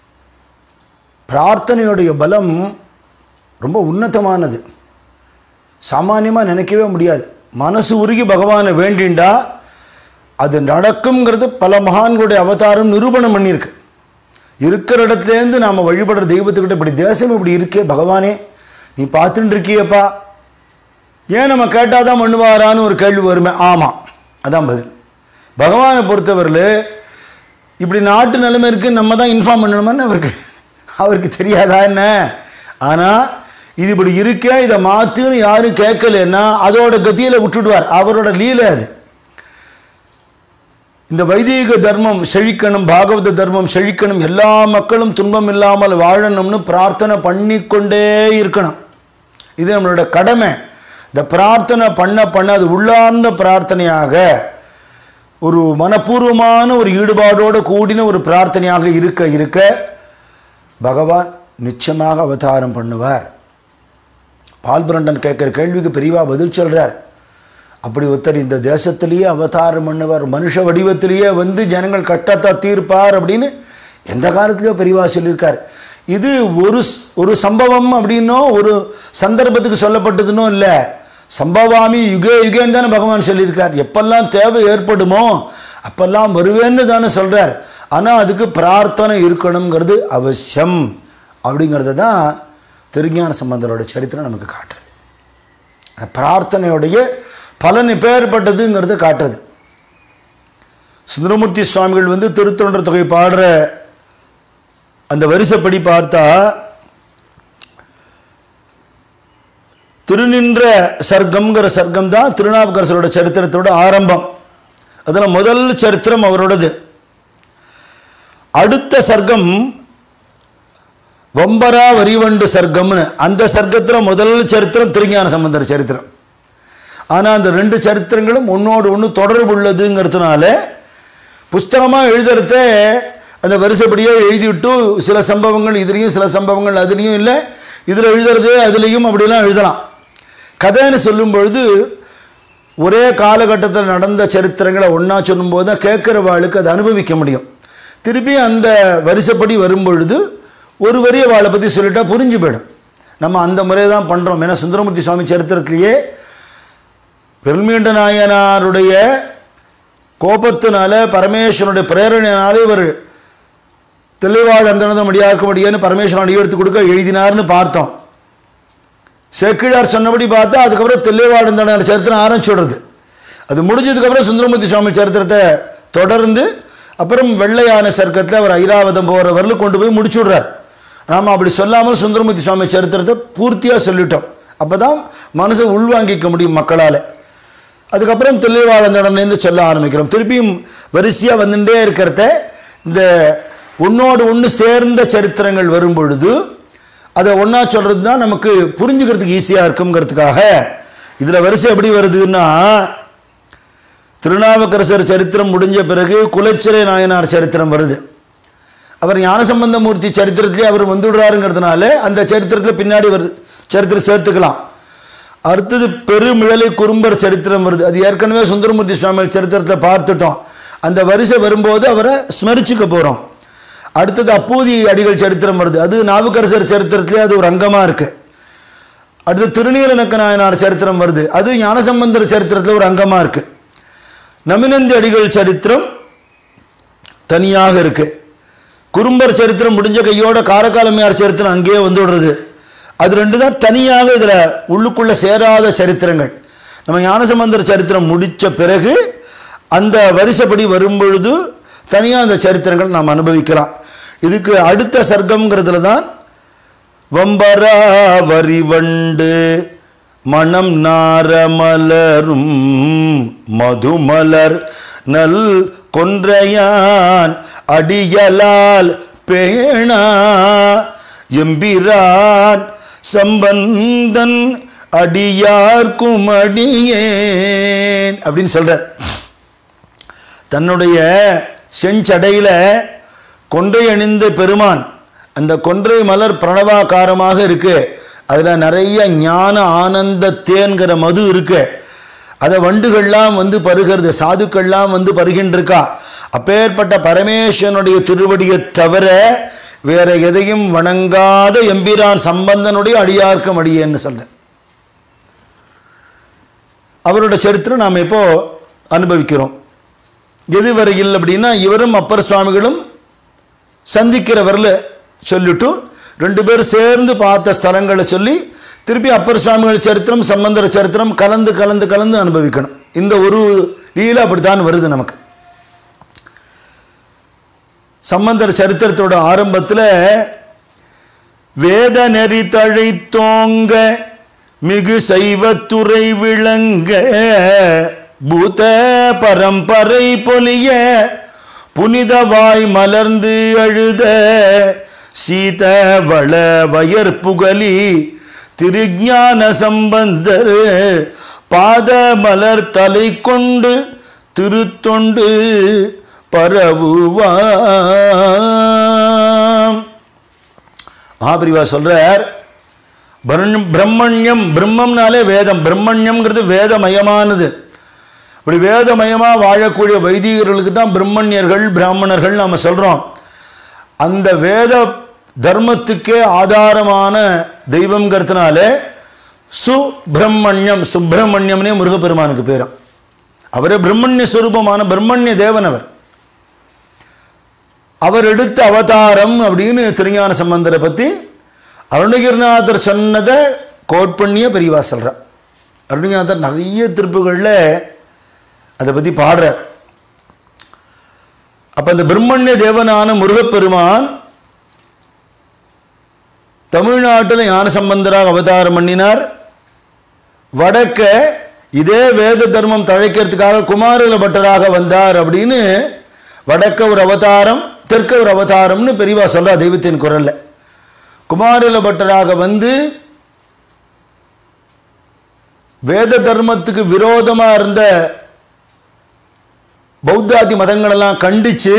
பிரார்த்தனையுடைய பலம் ரொம்ப உன்னதமானது சாமானியமாக நினைக்கவே முடியாது மனசு உருகி பகவானை வேண்டிண்டா அது நடக்குங்கிறது பல மகான்களுடைய அவதாரம் நிரூபணம் பண்ணியிருக்கு இருக்கிற இடத்துலேருந்து நாம் வழிபடுற தெய்வத்துக்கிட்ட இப்படி தேசம் இப்படி இருக்கே பகவானே நீ பார்த்துட்டு இருக்கியப்பா ஏன் நம்ம கேட்டால் தான் பண்ணுவாரான்னு ஒரு கேள்வி வருமே ஆமாம் அதான் பதில் பகவானை பொறுத்தவரையில் இப்படி நாட்டு நிலைமை இருக்குது நம்ம தான் இன்ஃபார்ம் பண்ணணுமான்னு அவருக்கு அவருக்கு தெரியாதா என்ன ஆனால் இது இப்படி இருக்கே இதை மாற்றுன்னு யாரும் கேட்கலன்னா அதோட கத்தியில் விட்டுடுவார் அவரோட லீலை அது இந்த வைதீக தர்மம் செழிக்கணும் பாகவத தர்மம் செழிக்கணும் எல்லா மக்களும் துன்பம் இல்லாமல் வாழணும்னு பிரார்த்தனை பண்ணிக்கொண்டே இருக்கணும் இது நம்மளோட கடமை இந்த பிரார்த்தனை பண்ண பண்ண அது உள்ளார்ந்த பிரார்த்தனையாக ஒரு மனப்பூர்வமான ஒரு ஈடுபாடோடு கூடின ஒரு பிரார்த்தனையாக இருக்க இருக்க பகவான் நிச்சயமாக அவதாரம் பண்ணுவார் பால்பிரண்டன் கேட்குற கேள்விக்கு பெரியவா பதில் சொல்கிறார் அப்படி ஒருத்தர் இந்த தேசத்திலேயே அவதாரம் பண்ணுவார் மனுஷ வடிவத்திலேயே வந்து ஜனங்கள் கட்டத்தை தீர்ப்பார் அப்படின்னு எந்த காலத்துலேயோ பெரியவா சொல்லியிருக்கார் இது ஒரு ஸ்- ஒரு சம்பவம் அப்படின்னோ ஒரு சந்தர்ப்பத்துக்கு சொல்லப்பட்டதுன்னோ இல்லை சம்பவாமி யுகே யுகேன்னு தானே பகவான் சொல்லியிருக்கார் எப்பெல்லாம் தேவை ஏற்படுமோ அப்பெல்லாம் வருவேன்னு தானே சொல்கிறார் ஆனால் அதுக்கு பிரார்த்தனை இருக்கணுங்கிறது அவசியம் அப்படிங்கிறத தான் திருஞான சம்பந்தரோட சரித்திரம் நமக்கு காட்டுறது அந்த பிரார்த்தனையுடைய பலன் எப்பேற்பட்டதுங்கிறத காட்டுறது சுந்தரமூர்த்தி சுவாமிகள் வந்து திருத்தொண்டர் தொகை பாடுற அந்த வரிசைப்படி பார்த்தா திருநின்ற சர்க்கம்ங்கிற சர்க்கம் தான் திருநாவுக்கரசரோட சரித்திரத்தோட ஆரம்பம் அதில் முதல் சரித்திரம் அவரோடது அடுத்த சர்க்கம் வம்பரா வரிவண்டு சர்க்கம்னு அந்த சர்க்கத்தில் முதல் சரித்திரம் திருஞான சம்பந்தர் சரித்திரம் ஆனால் அந்த ரெண்டு சரித்திரங்களும் ஒன்றோடு ஒன்று தொடர்பு உள்ளதுங்கிறதுனால புஸ்தகமாக எழுதுறத அந்த வரிசைப்படியோ எழுதிவிட்டு சில சம்பவங்கள் இதுலேயும் சில சம்பவங்கள் அதுலேயும் இல்லை இதில் எழுதுறது அதுலேயும் அப்படிலாம் எழுதலாம் கதைன்னு சொல்லும் பொழுது ஒரே காலகட்டத்தில் நடந்த சரித்திரங்களை ஒன்றா சொல்லும்போது தான் கேட்குறவாளுக்கு அதை அனுபவிக்க முடியும் திருப்பி அந்த வரிசைப்படி வரும்பொழுது ஒரு வரிய வாளை பற்றி சொல்லிட்டா புரிஞ்சு போயிடும் நம்ம அந்த முறை தான் பண்ணுறோம் ஏன்னா சுந்தரமூர்த்தி சுவாமி சரித்திரத்திலேயே பெருமீண்ட நாயனாருடைய கோபத்தினால பரமேஸ்வரனுடைய பிரேரணையினால இவர் தெளிவாழ் அந்தனதம் முடியாக்க முடியும்னு பரமேஸ்வரன் அடி எடுத்து கொடுக்க எழுதினார்னு பார்த்தோம் செக்கிழார் சொன்னபடி பார்த்தா அதுக்கப்புறம் தெளிவாழ் அந்தனர் சரித்திரம் ஆரம்பிச்சுடுறது அது முடிஞ்சதுக்கப்புறம் சுந்தரமூர்த்தி சுவாமி சரித்திரத்தை தொடர்ந்து அப்புறம் வெள்ளையான சர்க்கத்தில் அவர் ஐராவதம் போகிற வரலும் கொண்டு போய் முடிச்சு விடுறார் நாம் அப்படி சொல்லாமல் சுந்தரமூர்த்தி சுவாமி சரித்திரத்தை பூர்த்தியாக சொல்லிட்டோம் அப்போ தான் மனசை உள்வாங்கிக்க முடியும் மக்களால் அதுக்கப்புறம் தெளிவாளந்தடன்லேருந்து சொல்ல ஆரம்பிக்கிறோம் திருப்பியும் வரிசையாக வந்துட்டே இருக்கிறத இந்த ஒன்றோடு ஒன்று சேர்ந்த சரித்திரங்கள் வரும் பொழுது அதை ஒன்றா சொல்கிறது தான் நமக்கு புரிஞ்சுக்கிறதுக்கு ஈஸியாக இருக்குங்கிறதுக்காக இதில் வரிசை எப்படி வருதுன்னா திருநாவுக்கரசர் சரித்திரம் முடிஞ்ச பிறகு குலச்சிறை நாயனார் சரித்திரம் வருது அவர் ஞானசம்பந்தமூர்த்தி சரித்திரத்திலே அவர் வந்துடுறாருங்கிறதுனால அந்த சரித்திரத்தில் பின்னாடி வருது சரித்திரம் சேர்த்துக்கலாம் அடுத்தது பெருமிழலை குறும்பர் சரித்திரம் வருது அது ஏற்கனவே சுந்தரமூர்த்தி சுவாமி சரித்திரத்தை பார்த்துட்டோம் அந்த வரிசை வரும்போது அவரை ஸ்மரிச்சுக்க போகிறோம் அடுத்தது அப்பூதி அடிகள் சரித்திரம் வருது அது நாவுக்கரசர் சரித்திரத்திலே அது ஒரு அங்கமாக இருக்குது அடுத்து திருநீலநக்க நாயனார் சரித்திரம் வருது அது ஞானசம்பந்தர் சரித்திரத்தில் ஒரு அங்கமாக இருக்குது நமினந்தி அடிகள் சரித்திரம் தனியாக இருக்கு குறும்பர் சரித்திரம் முடிஞ்ச கையோட காரக்காலமையார் சரித்திரம் அங்கேயே வந்து விடுறது அது ரெண்டு தான் தனியாக இதில் உள்ளுக்குள்ளே சேராத சரித்திரங்கள் நம்ம ஞானசம்பந்தர் சரித்திரம் முடித்த பிறகு அந்த வரிசைப்படி வரும்பொழுது தனியாக அந்த சரித்திரங்கள் நாம் அனுபவிக்கலாம் இதுக்கு அடுத்த சர்க்கம்ங்கிறதுல தான் வம்பரா வரிவண்டு மணம் நாரமலரும் மதுமலர் நல் கொன்றையான் அடியலால் பேணா எம்பிரான் சம்பந்தன் அடியார்க்கும் அடியேன் அப்படின்னு சொல்றார் தன்னுடைய செஞ்சடையில் கொன்றை அணிந்த பெருமான் அந்த கொன்றை மலர் பிரணவாகாரமாக இருக்கு அதில் நிறைய ஞான ஆனந்த தேன்கிற மது இருக்கு அதை வண்டுகள்லாம் வந்து பருகிறது சாதுக்கள்லாம் வந்து பருகின்றிருக்கா அப்பேற்பட்ட பரமேஸ்வரனுடைய திருவடியை தவிர வேற எதையும் வணங்காத எம்பிரான் சம்பந்தனுடைய அடியார்க்கம் அடியேன்னு சொல்றேன் அவரோட சரித்திரம் நாம் இப்போ அனுபவிக்கிறோம் எது வரையில் அப்படின்னா இவரும் அப்பர் சுவாமிகளும் சந்திக்கிறவரில் சொல்லிட்டு ரெண்டு பேரும் சேர்ந்து பார்த்த ஸ்தலங்களை சொல்லி திருப்பி அப்பர் சுவாமிகள் சரித்திரம் சம்பந்தர சரித்திரம் கலந்து கலந்து கலந்து அனுபவிக்கணும் இந்த ஒரு லீலை அப்படித்தான் வருது நமக்கு சம்பந்தர் சரித்திரத்தோட ஆரம்பத்தில் வேத நெறி தழைத்தோங்க மிகு சைவத்துறை விளங்க பூத பரம்பரை பொலிய புனிதவாய் மலர்ந்து அழுத சீத வள வயற் புகலி திருஞான சம்பந்தர் பாத மலர் தலை கொண்டு திருத்தொண்டு பரவுவாம் மகாபிரிவா சொல்றார் பிரம்ம- பிரம்மண்யம் பிரம்மம்னாலே வேதம் பிரம்மண்யம்ங்கிறது வேதமயமானது இப்படி வேதமயமா வாழக்கூடிய வைதிகர்களுக்கு தான் பிரம்மண்யர்கள் பிராமணர்கள் நாம சொல்றோம் அந்த வேத தர்மத்துக்கே ஆதாரமான தெய்வங்கிறதுனால சுப்பிரமணியம் சுப்பிரமணியம்னே முருகப்பெருமானுக்கு பேரும் அவரே பிரம்மண்ய ஸ்வரூபமான பிரம்மண்ய தேவன் அவர் அவர் எடுத்த அவதாரம் அப்படின்னு திருஞான சம்பந்தரை பற்றி அருணகிரிநாதர் சொன்னதை கோட் பண்ணிய பெரியவா சொல்கிறார் அருணகிரிநாதர் நிறைய திருப்புகளில் அதை பற்றி பாடுறார் அப்போ அந்த பிரம்மண்ய தேவனான முருகப்பெருமான் தமிழ்நாட்டில் ஞானசம்பந்தராக அவதாரம் பண்ணினார் வடக்க இதே வேத தர்மம் தழைக்கிறதுக்காக குமாரல பட்டராக வந்தார் அப்படின்னு வடக்க ஒரு அவதாரம் தெற்க ஒரு அவதாரம்னு பெரியவா சொல்றா தெய்வத்தின் குரல்ல குமாரல பட்டராக வந்து வேத தர்மத்துக்கு விரோதமா இருந்த பௌத்தாதி மதங்களெல்லாம் கண்டிச்சு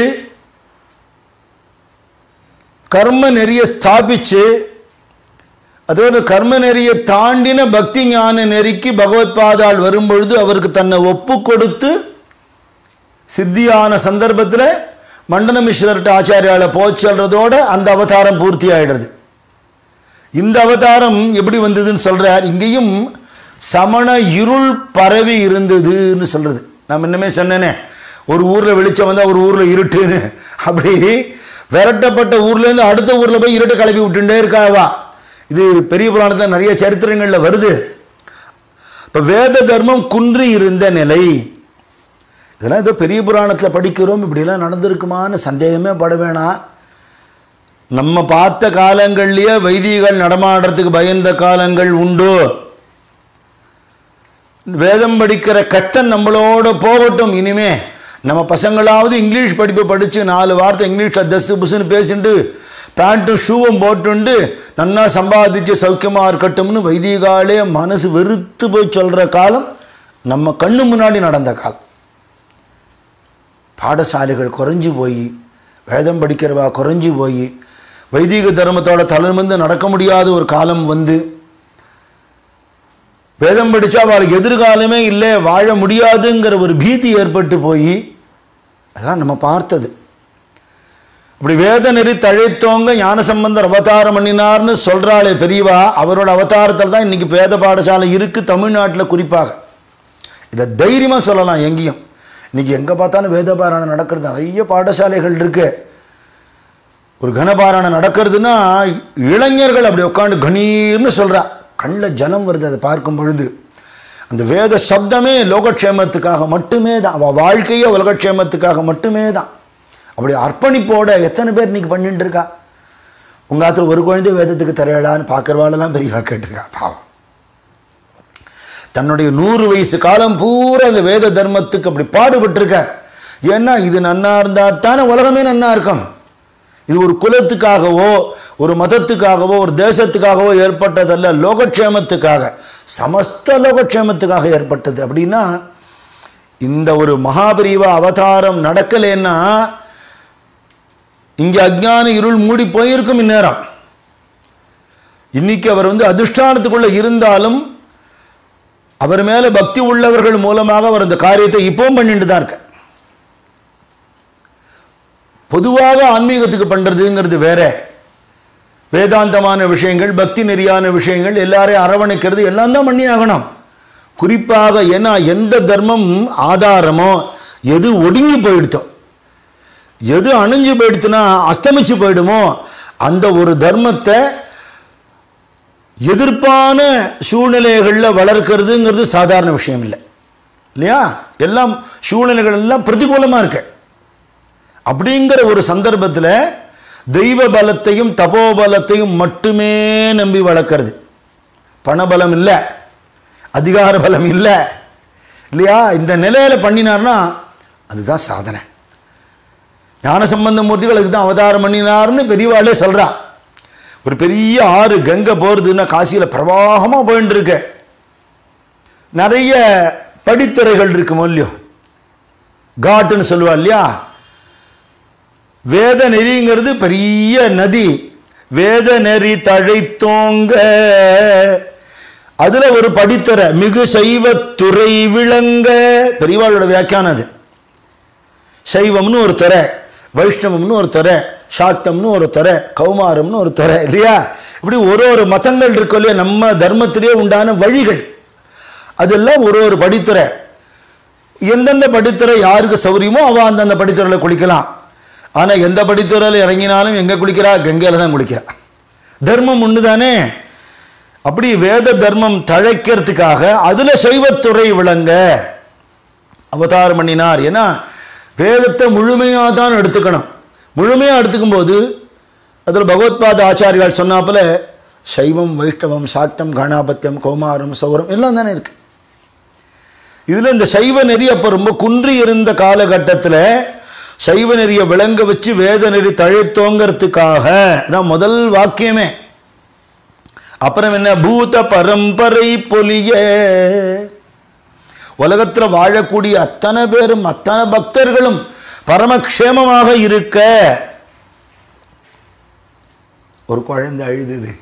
கர்ம நெறிய ஸ்தாபிச்சு அதாவது கர்ம நெறியை தாண்டின பக்தி ஞான நெறிக்கு பகவத் பாதாள் வரும்பொழுது அவருக்கு தன்னை ஒப்பு கொடுத்து சித்தியான சந்தர்ப்பத்தில் மண்டன மிஸ்ரர்கிட்ட ஆச்சாரியால போச் சொல்றதோட அந்த அவதாரம் பூர்த்தி ஆயிடுறது இந்த அவதாரம் எப்படி வந்ததுன்னு சொல்றார் இங்கேயும் சமண இருள் பரவி இருந்ததுன்னு சொல்றது நான் இன்னுமே சொன்னேனே ஒரு ஊர்ல வெளிச்சம் வந்தா ஒரு ஊர்ல இருட்டுன்னு அப்படி விரட்டப்பட்ட ஊர்ல இருந்து அடுத்த ஊர்ல போய் இருட்டை கிளப்பி விட்டுட்டே இருக்காவா இது பெரிய புராணத்தில் நிறைய சரித்திரங்கள்ல வருது இப்ப வேத தர்மம் குன்றி இருந்த நிலை இதெல்லாம் ஏதோ பெரிய புராணத்தில் படிக்கிறோம் இப்படிலாம் நடந்திருக்குமான்னு சந்தேகமே பட வேணாம் நம்ம பார்த்த காலங்கள்லயே வைதிகள் நடமாடுறதுக்கு பயந்த காலங்கள் உண்டு வேதம் படிக்கிற கஷ்டம் நம்மளோட போகட்டும் இனிமே நம்ம பசங்களாவது இங்கிலீஷ் படிப்பு படித்து நாலு வார்த்தை இங்கிலீஷில் தசு புசுன்னு பேசிட்டு பேண்ட்டும் ஷூவும் போட்டுண்டு நன்னா சம்பாதிச்சு சௌக்கியமாக இருக்கட்டும்னு வைதிகாலே மனசு வெறுத்து போய் சொல்கிற காலம் நம்ம கண்ணு முன்னாடி நடந்த காலம் பாடசாலைகள் குறைஞ்சு போய் வேதம் படிக்கிறவா குறைஞ்சு போய் வைதிக தர்மத்தோட தலைமிருந்து நடக்க முடியாத ஒரு காலம் வந்து வேதம் படித்தா அவளுக்கு எதிர்காலமே இல்லை வாழ முடியாதுங்கிற ஒரு பீதி ஏற்பட்டு போய் அதெல்லாம் நம்ம பார்த்தது இப்படி வேத நெறி தழைத்தோங்க ஞானசம்பந்தர் அவதாரம் பண்ணினார்னு சொல்கிறாளே பெரியவா அவரோட அவதாரத்தில் தான் இன்னைக்கு வேத பாடசாலை இருக்குது தமிழ்நாட்டில் குறிப்பாக இதை தைரியமாக சொல்லலாம் எங்கேயும் இன்னைக்கு எங்கே பார்த்தாலும் வேத பாராயணம் நடக்கிறது நிறைய பாடசாலைகள் இருக்கு ஒரு கனபாராயணம் நடக்கிறதுனா இளைஞர்கள் அப்படி உட்காந்து கணீர்னு சொல்றா கண்ணில் ஜலம் வருது அதை பார்க்கும் பொழுது அந்த வேத சப்தமே லோகக்ஷேமத்துக்காக மட்டுமே தான் அவள் வாழ்க்கையே உலகக்ஷேமத்துக்காக மட்டுமே தான் அப்படி அர்ப்பணிப்போட எத்தனை பேர் இன்னைக்கு பண்ணிட்டு இருக்கா உங்க ஆத்துல ஒரு குழந்தை வேதத்துக்கு தரையலான்னு பார்க்குறவாளெல்லாம் பெரியவா கேட்டிருக்கா பாவம் தன்னுடைய நூறு வயசு காலம் பூரா அந்த வேத தர்மத்துக்கு அப்படி பாடுபட்டிருக்கார் ஏன்னா இது நன்னா இருந்தா தானே உலகமே நன்னா இருக்கும் இது ஒரு குலத்துக்காகவோ ஒரு மதத்துக்காகவோ ஒரு தேசத்துக்காகவோ ஏற்பட்டதல்ல லோகக்ஷேமத்துக்காக சமஸ்த லோகக்ஷேமத்துக்காக ஏற்பட்டது அப்படின்னா இந்த ஒரு மகாபிரிவா அவதாரம் நடக்கலைன்னா இங்க அஜ்ஞான இருள் மூடி போயிருக்கும் இந்நேரம் இன்னைக்கு அவர் வந்து அதிஷ்டானத்துக்குள்ள இருந்தாலும் அவர் மேல பக்தி உள்ளவர்கள் மூலமாக அவர் அந்த காரியத்தை இப்பவும் பண்ணிட்டு தான் இருக்க பொதுவாக ஆன்மீகத்துக்கு பண்றதுங்கிறது வேற வேதாந்தமான விஷயங்கள் பக்தி நெறியான விஷயங்கள் எல்லாரையும் அரவணைக்கிறது எல்லாம் தான் பண்ணி ஆகணும் குறிப்பாக ஏன்னா எந்த தர்மம் ஆதாரமோ எது ஒடுங்கி போயிடுத்தோ எது அணிஞ்சு போயிடுச்சுன்னா அஸ்தமிச்சு போயிடுமோ அந்த ஒரு தர்மத்தை எதிர்ப்பான சூழ்நிலைகளில் வளர்க்கறதுங்கிறது சாதாரண விஷயம் இல்லை இல்லையா எல்லாம் சூழ்நிலைகள் எல்லாம் பிரதிகூலமாக இருக்கு அப்படிங்கிற ஒரு சந்தர்ப்பத்தில் தெய்வ பலத்தையும் தபோபலத்தையும் மட்டுமே நம்பி வளர்க்கறது பணபலம் இல்லை அதிகார பலம் இல்லை இல்லையா இந்த நிலையில பண்ணினார்னா அதுதான் சாதனை ஞான சம்பந்த மூர்த்திகள் அதுக்கு தான் அவதாரம் பண்ணினார்னு பெரியவாளே சொல்றா ஒரு பெரிய ஆறு கங்கை போகிறதுன்னா காசியில் பிரவாகமாக போயின்னு இருக்க நிறைய படித்துறைகள் இருக்குமோ இல்லையோ காட்டுன்னு சொல்லுவா இல்லையா வேத நெறிங்கிறது பெரிய நதி வேத நெறி தழைத்தோங்க அதுல ஒரு படித்துறை மிகு சைவத்துறை விளங்க பெரியவாளோட வியாக்கியானம் அது சைவம்னு ஒரு துறை வைஷ்ணவம்னு ஒரு துறை சாக்தம்னு ஒரு துறை கௌமாரம்னு ஒரு துறை இல்லையா இப்படி ஒரு ஒரு மதங்கள் இருக்கும் இல்லையா நம்ம தர்மத்திலே உண்டான வழிகள் அதெல்லாம் ஒரு ஒரு படித்துறை எந்தெந்த படித்துறை யாருக்கு சௌரியமோ அவ அந்தந்த படித்துறையில் குளிக்கலாம் ஆனால் எந்த படித்துறையில் இறங்கினாலும் எங்கே குளிக்கிறா கங்கையில் தான் குளிக்கிறா தர்மம் ஒன்று தானே அப்படி வேத தர்மம் தழைக்கிறதுக்காக அதில் சைவத்துறை விளங்க அவதாரம் பண்ணினார் ஏன்னா வேதத்தை முழுமையாக தான் எடுத்துக்கணும் முழுமையாக எடுத்துக்கும் போது அதில் பகவத்பாத ஆச்சாரியால் சொன்னாப்புல சைவம் வைஷ்ணவம் சாக்தம் கணாபத்தியம் கௌமாரம் சௌரம் எல்லாம் தானே இருக்கு இதில் இந்த சைவ நெறி அப்போ ரொம்ப குன்றி இருந்த காலகட்டத்தில் சைவ நெறியை விளங்க வச்சு வேத நெறி தழைத்தோங்கிறதுக்காக தான் முதல் வாக்கியமே அப்புறம் என்ன பூத பரம்பரை பொலிய உலகத்தில் வாழக்கூடிய அத்தனை பேரும் அத்தனை பக்தர்களும் பரமக்ஷேமமாக இருக்க ஒரு குழந்தை அழுதுது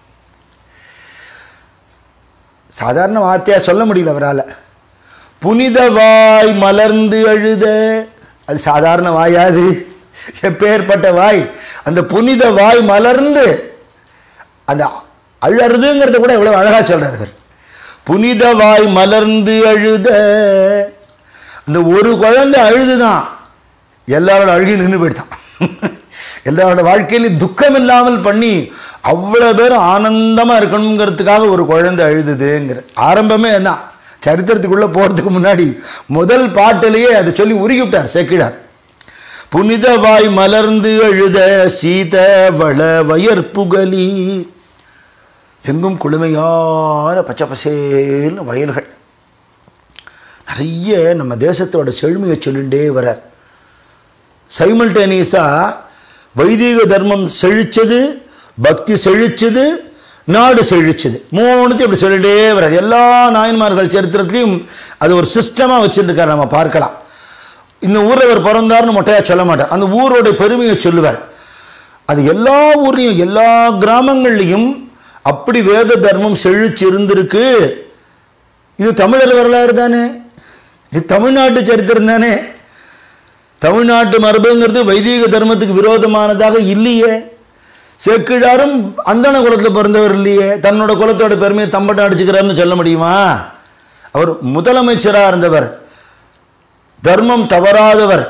சாதாரண வார்த்தையாக சொல்ல முடியல அவரால் புனித வாய் மலர்ந்து அழுத அது சாதாரண வாயாது எப்பேற்பட்ட வாய் அந்த புனித வாய் மலர்ந்து அந்த அழறதுங்கிறத கூட எவ்வளோ அழகாக சொல்கிறார் அவர் புனித வாய் மலர்ந்து அழுத அந்த ஒரு குழந்தை அழுதுதான் எல்லாரோட அழுகி நின்று போயிட்டான் எல்லாரோட வாழ்க்கையிலும் துக்கம் இல்லாமல் பண்ணி அவ்வளோ பேரும் ஆனந்தமாக இருக்கணுங்கிறதுக்காக ஒரு குழந்தை அழுதுதுங்கிற ஆரம்பமே தான் சரித்திரத்துக்குள்ளே போகிறதுக்கு முன்னாடி முதல் பாட்டிலேயே அதை சொல்லி உருகிவிட்டார் சேக்கிழார் புனித வாய் மலர்ந்து அழுத சீத வள வயற்புகலி எங்கும் குளுமையான பச்சை பசேல்னு வயல்கள் நிறைய நம்ம தேசத்தோட செழுமையை சொல்லிண்டே வரார் சைமல்டேனியஸாக வைதிக தர்மம் செழிச்சது பக்தி செழிச்சது நாடு செழிச்சது மூணுத்தையும் இப்படி சொல்லிட்டே வர்றார் எல்லா நாயன்மார்கள் சரித்திரத்திலையும் அது ஒரு சிஸ்டமாக வச்சுருக்கார் நம்ம பார்க்கலாம் இந்த ஊரில் அவர் பிறந்தார்னு மொட்டையாக சொல்ல மாட்டார் அந்த ஊரோட பெருமையை சொல்லுவார் அது எல்லா ஊர்லேயும் எல்லா கிராமங்கள்லையும் அப்படி வேத தர்மம் செழிச்சு இருந்திருக்கு இது தமிழர் வரலாறு தானே இது தமிழ்நாட்டு சரித்திரம் தானே தமிழ்நாட்டு மரபுங்கிறது வைதிக தர்மத்துக்கு விரோதமானதாக இல்லையே சேக்கிழாரும் அந்தன குலத்தில் பிறந்தவர் இல்லையே தன்னோட குலத்தோட பெருமையை தம்பட்டம் அடிச்சுக்கிறாருன்னு சொல்ல முடியுமா அவர் முதலமைச்சராக இருந்தவர் தர்மம் தவறாதவர்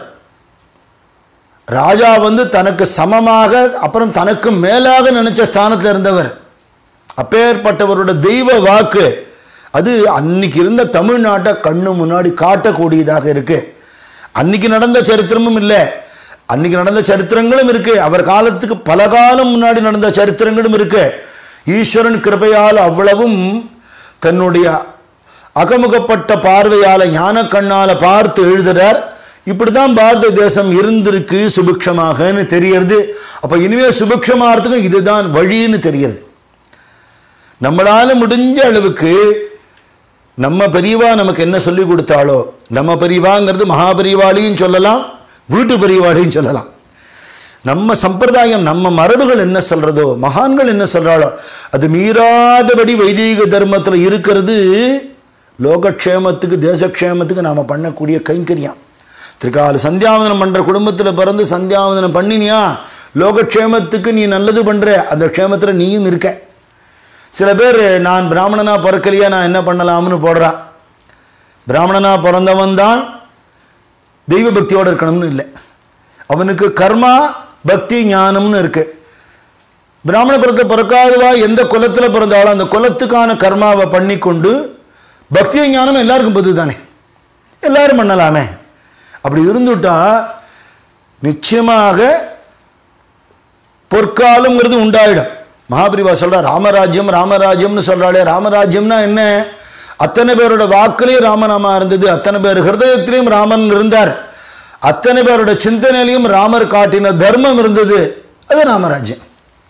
ராஜா வந்து தனக்கு சமமாக அப்புறம் தனக்கு மேலாக நினைச்ச ஸ்தானத்தில் இருந்தவர் அப்பேற்பட்டவரோட தெய்வ வாக்கு அது அன்னைக்கு இருந்த தமிழ்நாட்டை கண்ணு முன்னாடி காட்டக்கூடியதாக இருக்கு அன்னைக்கு நடந்த சரித்திரமும் இல்லை அன்னைக்கு நடந்த சரித்திரங்களும் இருக்கு அவர் காலத்துக்கு பல காலம் முன்னாடி நடந்த சரித்திரங்களும் இருக்கு ஈஸ்வரன் கிருபையால் அவ்வளவும் தன்னுடைய அகமுகப்பட்ட பார்வையால் ஞான கண்ணால் பார்த்து எழுதுறார் இப்படி தான் பாரத தேசம் இருந்திருக்கு சுபிக்ஷமாகன்னு தெரியறது அப்போ இனிமேல் சுபிக்ஷமாகறதுக்கும் இதுதான் வழின்னு தெரியறது நம்மளால முடிஞ்ச அளவுக்கு நம்ம பெரியவா நமக்கு என்ன சொல்லி கொடுத்தாலோ நம்ம பெரியவாங்கிறது மகாபெரிவாளியும் சொல்லலாம் வீட்டு பெரியவாளியும் சொல்லலாம் நம்ம சம்பிரதாயம் நம்ம மரபுகள் என்ன சொல்றதோ மகான்கள் என்ன சொல்றாளோ அது மீறாதபடி வைதீக தர்மத்தில் இருக்கிறது லோகக்ஷேமத்துக்கு தேசக்ஷேமத்துக்கு நாம் பண்ணக்கூடிய கைங்கரியம் திருக்கால சந்தியாவதனம் பண்ணுற குடும்பத்தில் பிறந்து சந்தியாவதனம் பண்ணினியா லோகக்ஷேமத்துக்கு நீ நல்லது பண்ணுற அந்த க்ஷேமத்தில் நீயும் இருக்க சில பேர் நான் பிராமணனா பிறக்கலையா நான் என்ன பண்ணலாம்னு போடுறா பிராமணனா பிறந்தவன் தான் தெய்வ பக்தியோடு இருக்கணும்னு இல்லை அவனுக்கு கர்மா பக்தி ஞானம்னு இருக்கு பிராமண குலத்தை பிறக்காதவா எந்த குலத்தில் பிறந்தாலும் அந்த குலத்துக்கான கர்மாவை பண்ணி கொண்டு பக்தி ஞானம் எல்லாருக்கும் பொது தானே எல்லாரும் பண்ணலாமே அப்படி இருந்துட்டா நிச்சயமாக பொற்காலங்கிறது உண்டாயிடும் மகாபிரிவா சொல்றா ராமராஜ்யம் ராமராஜ்யம்னு சொல்றாளே ராமராஜ்யம்னா என்ன அத்தனை பேரோட வாக்குலேயும் ராமநாமா இருந்தது அத்தனை பேர் ஹிருதயத்திலையும் ராமன் இருந்தார் அத்தனை பேரோட சிந்தனையிலையும் ராமர் காட்டின தர்மம் இருந்தது அது ராமராஜ்யம்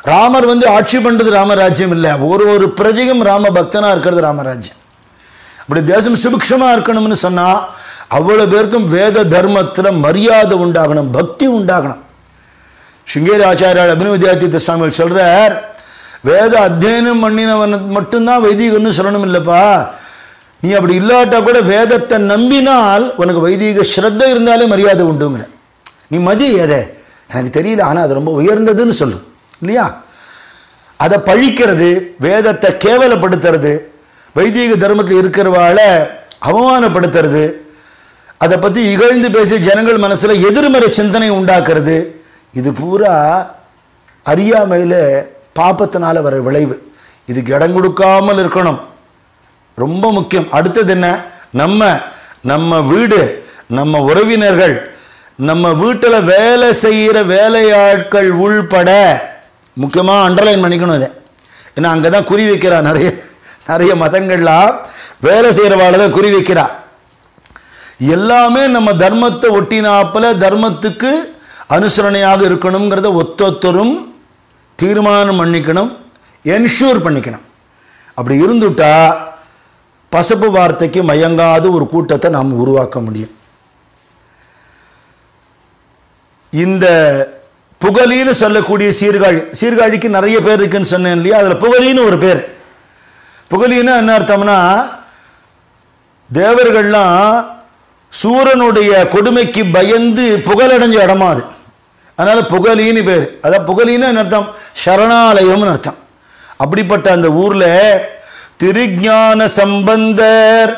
ராமர் வந்து ஆட்சி பண்றது ராமராஜ்யம் இல்லை ஒரு ஒரு பிரஜையும் ராம பக்தனா இருக்கிறது ராமராஜ்யம் இப்படி தேசம் சுபிக்ஷமா இருக்கணும்னு சொன்னா அவ்வளவு பேருக்கும் வேத தர்மத்துல மரியாதை உண்டாகணும் பக்தி உண்டாகணும் சிங்கேரி ஆச்சாரியால் அபினவ வித்யார்த்தி சுவாமிகள் சொல்றார் வேத அத்தியனம் பண்ணினவன் மட்டும்தான் வைதிகன்னு சொல்லணும் இல்லப்பா நீ அப்படி இல்லாட்டா கூட வேதத்தை நம்பினால் உனக்கு வைதீக ஸ்ரத்தை இருந்தாலே மரியாதை உண்டுங்கிற நீ மதி எதை எனக்கு தெரியல ஆனால் அது ரொம்ப உயர்ந்ததுன்னு சொல்லு இல்லையா அதை பழிக்கிறது வேதத்தை கேவலப்படுத்துறது வைதீக தர்மத்தில் இருக்கிறவாள அவமானப்படுத்துறது அதை பற்றி இகழ்ந்து பேசி ஜனங்கள் மனசில் எதிர்மறை சிந்தனை உண்டாக்குறது இது பூரா அறியாமையில் பாப்பத்தினால வர விளைவு இதுக்கு இடம் கொடுக்காமல் இருக்கணும் ரொம்ப முக்கியம் அடுத்தது என்ன நம்ம நம்ம வீடு நம்ம உறவினர்கள் நம்ம வீட்டில் வேலை செய்கிற வேலையாட்கள் உள்பட முக்கியமாக அண்டர்லைன் பண்ணிக்கணும் இதை ஏன்னா அங்கே தான் குறி வைக்கிறா நிறைய நிறைய மதங்கள்லாம் வேலை செய்கிறவாளை தான் குறி வைக்கிறா எல்லாமே நம்ம தர்மத்தை ஒட்டினாப்புல தர்மத்துக்கு அனுசரணையாக இருக்கணுங்கிறத ஒத்தொத்தரும் தீர்மானம் பண்ணிக்கணும் என்ஷூர் பண்ணிக்கணும் அப்படி இருந்துட்டா பசப்பு வார்த்தைக்கு மயங்காத ஒரு கூட்டத்தை நாம் உருவாக்க முடியும் இந்த புகழின்னு சொல்லக்கூடிய சீர்காழி சீர்காழிக்கு நிறைய பேர் இருக்குன்னு சொன்னேன் இல்லையா அதில் புகழின்னு ஒரு பேர் புகழின்னு என்ன அர்த்தம்னா தேவர்கள்லாம் சூரனுடைய கொடுமைக்கு பயந்து புகழடைஞ்ச இடமா அது அதனால புகழின்னு பேர் அதான் புகழின்னு என்ன அர்த்தம் சரணாலயம்னு அர்த்தம் அப்படிப்பட்ட அந்த ஊர்ல திருஞான சம்பந்தர்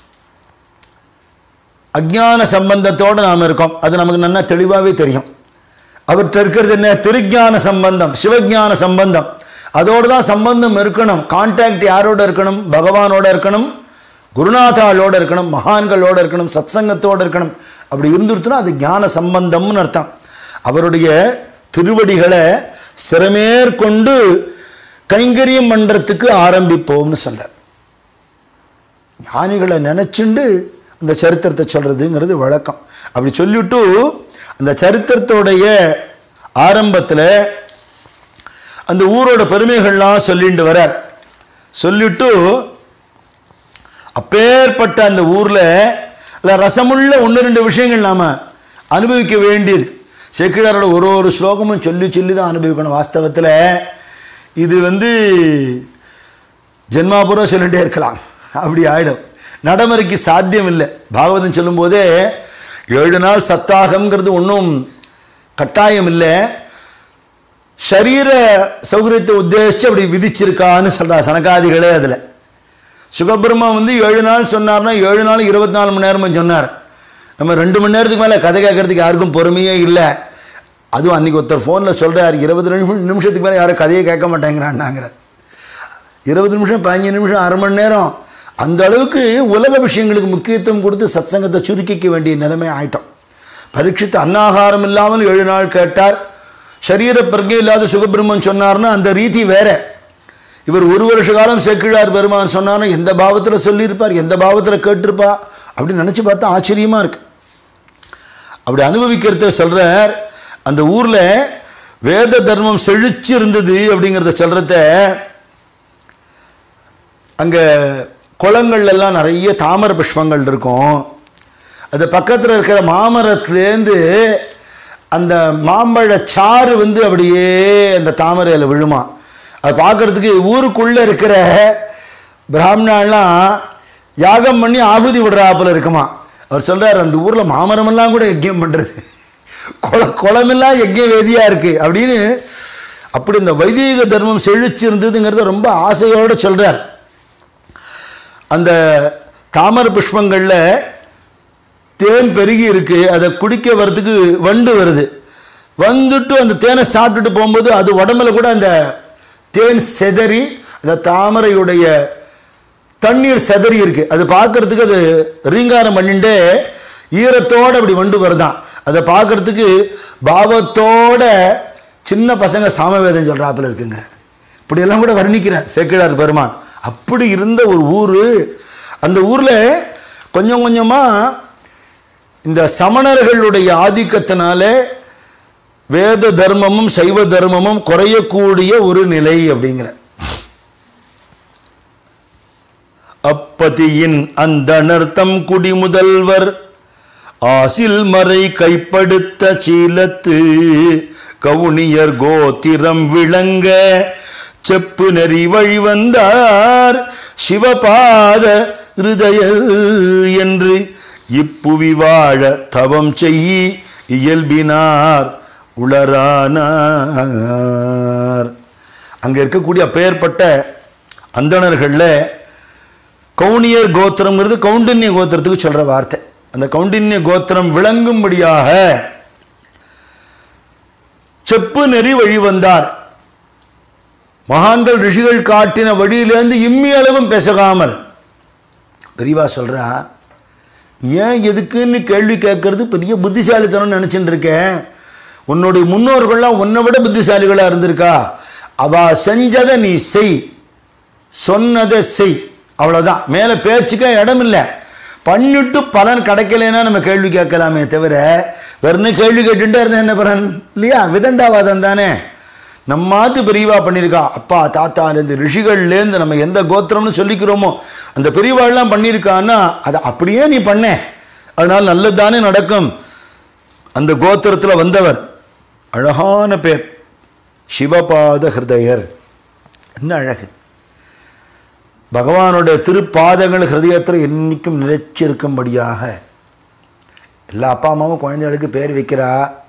அஜ்ஞான சம்பந்தத்தோடு நாம் இருக்கோம் அது நமக்கு நல்லா தெளிவாகவே தெரியும் அவர்கிட்ட இருக்கிறது என்ன திருஞான சம்பந்தம் சிவஞான சம்பந்தம் அதோடு தான் சம்பந்தம் இருக்கணும் கான்டாக்ட் யாரோட இருக்கணும் பகவானோட இருக்கணும் குருநாதாளோட இருக்கணும் மகான்களோட இருக்கணும் சத்சங்கத்தோடு இருக்கணும் அப்படி இருந்துருத்துனா அது ஞான சம்பந்தம்னு அர்த்தம் அவருடைய திருவடிகளை சிறமேற்கொண்டு கைங்கரியம் பண்ணுறதுக்கு ஆரம்பிப்போம்னு சொல்கிறார் ஞானிகளை நினச்சிண்டு அந்த சரித்திரத்தை சொல்கிறதுங்கிறது வழக்கம் அப்படி சொல்லிவிட்டு அந்த சரித்திரத்தோடைய ஆரம்பத்தில் அந்த ஊரோட பெருமைகள்லாம் சொல்லிட்டு வரார் சொல்லிட்டு அப்பேற்பட்ட அந்த ஊரில் இல்லை ரசமுள்ள ஒன்று ரெண்டு விஷயங்கள் நாம் அனுபவிக்க வேண்டியது செக்கிழாரோட ஒரு ஒரு ஸ்லோகமும் சொல்லி சொல்லி தான் அனுபவிக்கணும் வாஸ்தவத்தில் இது வந்து ஜென்மாபுரம் சொல்லிகிட்டே இருக்கலாம் அப்படி ஆயிடும் நடைமுறைக்கு சாத்தியம் இல்லை பாகவதம் சொல்லும்போதே ஏழு நாள் சத்தாகம்ங்கிறது ஒன்றும் கட்டாயம் இல்லை சரீர சௌகரியத்தை உத்தேசித்து அப்படி விதிச்சிருக்கான்னு சொல்கிறா சனகாதிகளே அதில் சுகபிரம்மா வந்து ஏழு நாள் சொன்னார்னா ஏழு நாள் இருபத்தி நாலு மணி நேரமும் சொன்னார் நம்ம ரெண்டு மணி நேரத்துக்கு மேலே கதை கேட்கறதுக்கு யாருக்கும் பொறுமையே இல்லை அதுவும் அன்றைக்கி ஒருத்தர் ஃபோனில் சொல்கிறார் இருபது நிமிஷம் நிமிஷத்துக்கு மேலே யாரும் கதையை கேட்க மாட்டேங்கிறான்னாங்கிறார் இருபது நிமிஷம் பதினஞ்சு நிமிஷம் அரை மணி நேரம் அந்த அளவுக்கு உலக விஷயங்களுக்கு முக்கியத்துவம் கொடுத்து சத்சங்கத்தை சுருக்கிக்க வேண்டிய நிலைமை ஆயிட்டோம் பரீட்சித்து அன்னாகாரம் இல்லாமல் ஏழு நாள் கேட்டார் சரீர பிரஜை இல்லாத சுகபிரம்மன் சொன்னார்னா அந்த ரீதி வேற இவர் ஒரு வருஷ காலம் செக்கிழார் பெருமான் சொன்னார்னா எந்த பாவத்தில் சொல்லியிருப்பார் எந்த பாவத்தில் கேட்டிருப்பா அப்படின்னு நினச்சி பார்த்தா ஆச்சரியமாக இருக்கு அப்படி அனுபவிக்கிறத சொல்கிறார் அந்த ஊரில் வேத தர்மம் செழிச்சு இருந்தது அப்படிங்கிறத சொல்கிறத அங்கே குளங்கள்லாம் நிறைய தாமரை புஷ்பங்கள் இருக்கும் அது பக்கத்தில் இருக்கிற மாமரத்துலேருந்து அந்த மாம்பழ சாறு வந்து அப்படியே அந்த தாமரையில் விழுமா அது பார்க்கறதுக்கு ஊருக்குள்ளே இருக்கிற பிராமணாலாம் யாகம் பண்ணி ஆகுதி விடுறாப்புல இருக்குமா அவர் சொல்கிறார் அந்த ஊரில் மாமரமெல்லாம் கூட யஜ்யம் பண்ணுறது குள குளமெல்லாம் யஜ்ய வேதியாக இருக்குது அப்படின்னு அப்படி இந்த வைதீக தர்மம் செழிச்சு இருந்ததுங்கிறத ரொம்ப ஆசையோடு சொல்கிறார் அந்த தாமரை புஷ்பங்களில் தேன் பெருகி இருக்கு அதை குடிக்க வர்றதுக்கு வண்டு வருது வந்துட்டு அந்த தேனை சாப்பிட்டுட்டு போகும்போது அது உடம்புல கூட அந்த தேன் செதறி அந்த தாமரையுடைய தண்ணீர் செதறி இருக்கு அது பார்க்கறதுக்கு அது ரீங்காரம் பண்ணிட்டு ஈரத்தோட அப்படி வண்டு வருதான் அதை பார்க்கறதுக்கு பாவத்தோட சின்ன பசங்க சாமவேதம் சொல்றாப்புல இருக்குங்க இப்படியெல்லாம் கூட வர்ணிக்கிறார் சேக்கிழார் பெருமான் அப்படி இருந்த ஒரு ஊர் அந்த ஊரில் கொஞ்சம் கொஞ்சமாக இந்த சமணர்களுடைய ஆதிக்கத்தினால வேத தர்மமும் சைவ தர்மமும் குறையக்கூடிய ஒரு நிலை அப்படிங்கிற அப்பதியின் அந்தணர்த்தம் குடிமுதல்வர் ஆசில் மறை கைப்படுத்த சீலத்து கவுனியர் கோத்திரம் விளங்க செப்பு நெறி வழி வந்தார் சிவபாத இருதயர் என்று இப்புவி வாழ தவம் செய்யி இயல்பினார் உளரானார் அங்க இருக்கக்கூடிய அப்பேற்பட்ட அந்தணர்கள்ல கவுனியர் கோத்திரம்ங்கிறது கவுண்டின்ய கோத்திரத்துக்கு சொல்ற வார்த்தை அந்த கவுண்டின்ய கோத்திரம் விளங்கும்படியாக செப்பு நெறி வழி வந்தார் மகான்கள் ரிஷிகள் காட்டின வழியிலேருந்து இம்மி அளவும் பேசகாமல் பெரியவா சொல்றா ஏன் எதுக்குன்னு கேள்வி கேட்கறது பெரிய புத்திசாலித்தனம்னு நினச்சிட்டு இருக்கேன் உன்னுடைய முன்னோர்கள்லாம் உன்னை விட புத்திசாலிகளாக இருந்திருக்கா அவ செஞ்சதை நீ செய் சொன்னதை செய் அவ்வளோதான் மேலே பேச்சுக்க இடம் இல்லை பண்ணிட்டு பலன் கிடைக்கலைன்னா நம்ம கேள்வி கேட்கலாமே தவிர வெறும் கேள்வி கேட்டுட்டே இருந்தா என்ன பலன் இல்லையா விதண்டாவாதம் தானே நம்மாத்து பெரியவா பண்ணியிருக்கா அப்பா தாத்தாலேருந்து ரிஷிகள்லேருந்து நம்ம எந்த கோத்திரம்னு சொல்லிக்கிறோமோ அந்த பெரியவாள்லாம் பண்ணியிருக்கான்னா அதை அப்படியே நீ பண்ண அதனால் நல்லது தானே நடக்கும் அந்த கோத்திரத்தில் வந்தவர் அழகான பேர் சிவபாத ஹிருதயர் என்ன அழகு பகவானுடைய திருப்பாதங்கள் ஹிருதயத்தில் என்னைக்கும் நிலைச்சிருக்கும்படியாக எல்லா அப்பா அம்மாவும் குழந்தைகளுக்கு பேர் வைக்கிறா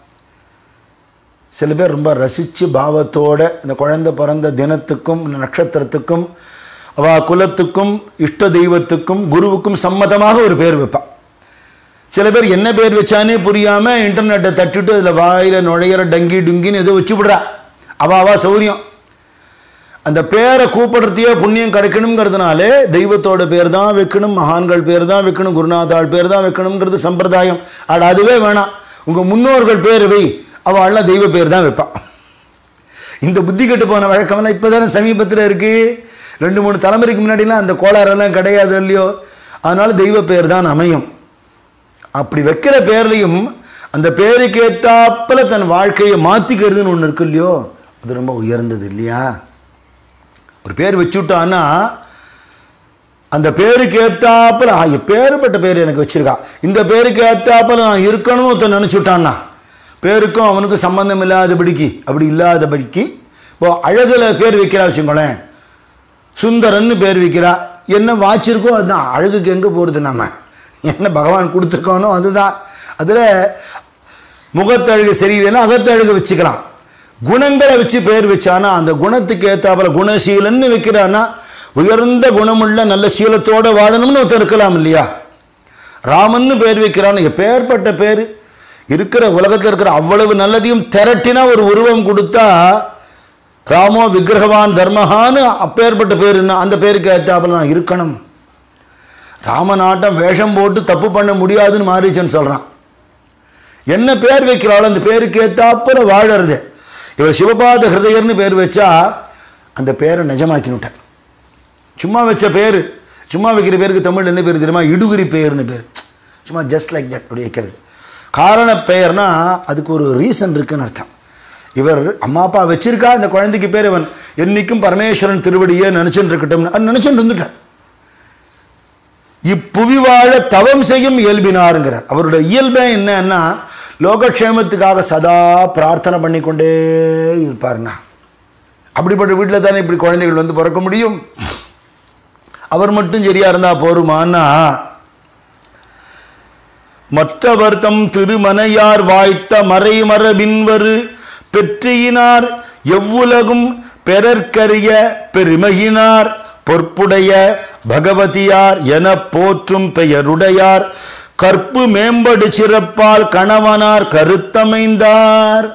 சில பேர் ரொம்ப ரசித்து பாவத்தோட இந்த குழந்தை பிறந்த தினத்துக்கும் நட்சத்திரத்துக்கும் அவ குலத்துக்கும் இஷ்ட தெய்வத்துக்கும் குருவுக்கும் சம்மதமாக ஒரு பேர் வைப்பான் சில பேர் என்ன பேர் வச்சானே புரியாமல் இன்டர்நெட்டை தட்டிட்டு அதில் வாயில் நுழையிற டங்கி டுங்கின்னு ஏதோ வச்சு விடுறா அவ அவா சௌரியம் அந்த பேரை கூப்பிடுறதையே புண்ணியம் கிடைக்கணுங்கிறதுனாலே தெய்வத்தோட பேர் தான் வைக்கணும் மகான்கள் பேர் தான் வைக்கணும் குருநாதாள் பேர் தான் வைக்கணுங்கிறது சம்பிரதாயம் அட அதுவே வேணாம் உங்கள் முன்னோர்கள் பேர் வை அவள்லாம் தெய்வ பேர் தான் வைப்பான் இந்த புத்தி கெட்டு போன வழக்கமெல்லாம் இப்போ தானே சமீபத்தில் இருக்குது ரெண்டு மூணு தலைமுறைக்கு முன்னாடிலாம் அந்த கோளாறெல்லாம் கிடையாது இல்லையோ அதனால தெய்வ பேர் தான் அமையும் அப்படி வைக்கிற பேர்லையும் அந்த பேருக்கு ஏத்தாப்புல தன் வாழ்க்கையை மாற்றிக்கிறதுன்னு ஒன்று இருக்கு இல்லையோ அது ரொம்ப உயர்ந்தது இல்லையா ஒரு பேர் வச்சுட்டான்னா அந்த பேருக்கு ஏத்தாப்புல ஆ பேருப்பட்ட பேர் எனக்கு வச்சிருக்கா இந்த பேருக்கு ஏத்தாப்புல நான் இருக்கணும்னு ஒருத்தன் நினச்சுட்டான்னா பேருக்கும் அவனுக்கும் சம்பந்தம் இல்லாதபடிக்கு அப்படி இல்லாதபடிக்கு இப்போ அழகில் பேர் வைக்கிறா வச்சுக்கோங்களேன் சுந்தரன்னு பேர் வைக்கிறா என்ன வாச்சிருக்கோ அதுதான் அழகுக்கு எங்கே போகிறது நாம என்ன பகவான் கொடுத்துருக்கானோ அதுதான் அதில் முகத்தழகு சரியில்லைன்னா அகத்தழகு வச்சுக்கலாம் குணங்களை வச்சு பேர் வச்சானா அந்த குணத்துக்கு ஏற்றாப்புல குணசீலன்னு வைக்கிறான்னா உயர்ந்த குணமுள்ள நல்ல சீலத்தோட வாழணும்னு ஒருத்தர் இருக்கலாம் இல்லையா ராமன்னு பேர் வைக்கிறான்னு எப்பேற்பட்ட பேர் இருக்கிற உலகத்தில் இருக்கிற அவ்வளவு நல்லதையும் திரட்டினா ஒரு உருவம் கொடுத்தா ராமோ விக்கிரகவான் தர்மஹான்னு அப்பேற்பட்ட பேர் என்ன அந்த பேருக்கு ஏற்றாப்புல நான் இருக்கணும் ராமநாட்டம் வேஷம் போட்டு தப்பு பண்ண முடியாதுன்னு மாரீச்சன் சொல்கிறான் என்ன பேர் வைக்கிறாள் அந்த பேருக்கு ஏத்தாப்புல வாழறது இவர் சிவபாத ஹிருதயர்னு பேர் வச்சா அந்த பேரை நிஜமாக்கினுட்டார் சும்மா வச்ச பேர் சும்மா வைக்கிற பேருக்கு தமிழ் என்ன பேர் தெரியுமா இடுகுறி பெயர்னு பேர் சும்மா ஜஸ்ட் லைக் தட் அப்படி வைக்கிறது காரண பெயர்னா அதுக்கு ஒரு ரீசன் இருக்குன்னு அர்த்தம் இவர் அம்மா அப்பா வச்சிருக்கா இந்த குழந்தைக்கு பேர் இவன் என்னைக்கும் பரமேஸ்வரன் திருவடியே நினச்சிட்டு இருக்கட்டும் அது நினச்சிட்டு இருந்துட்டான் இப்புவி வாழ தவம் செய்யும் இயல்பினாருங்கிறார் அவருடைய இயல்பே என்னன்னா லோகக்ஷேமத்துக்காக சதா பிரார்த்தனை பண்ணிக்கொண்டே இருப்பார்னா அப்படிப்பட்ட வீட்டில் தானே இப்படி குழந்தைகள் வந்து பிறக்க முடியும் அவர் மட்டும் சரியா இருந்தா போருமான்னா மற்றவர் தம் திருமனையார் வாய்த்த மறைமரபின்வரு பெற்றியினார் எவ்வுலகும் பெறற்கரிய பெருமையினார் பொற்புடைய பகவதியார் என போற்றும் பெயருடையார் கற்பு மேம்படு சிறப்பால் கணவனார் கருத்தமைந்தார்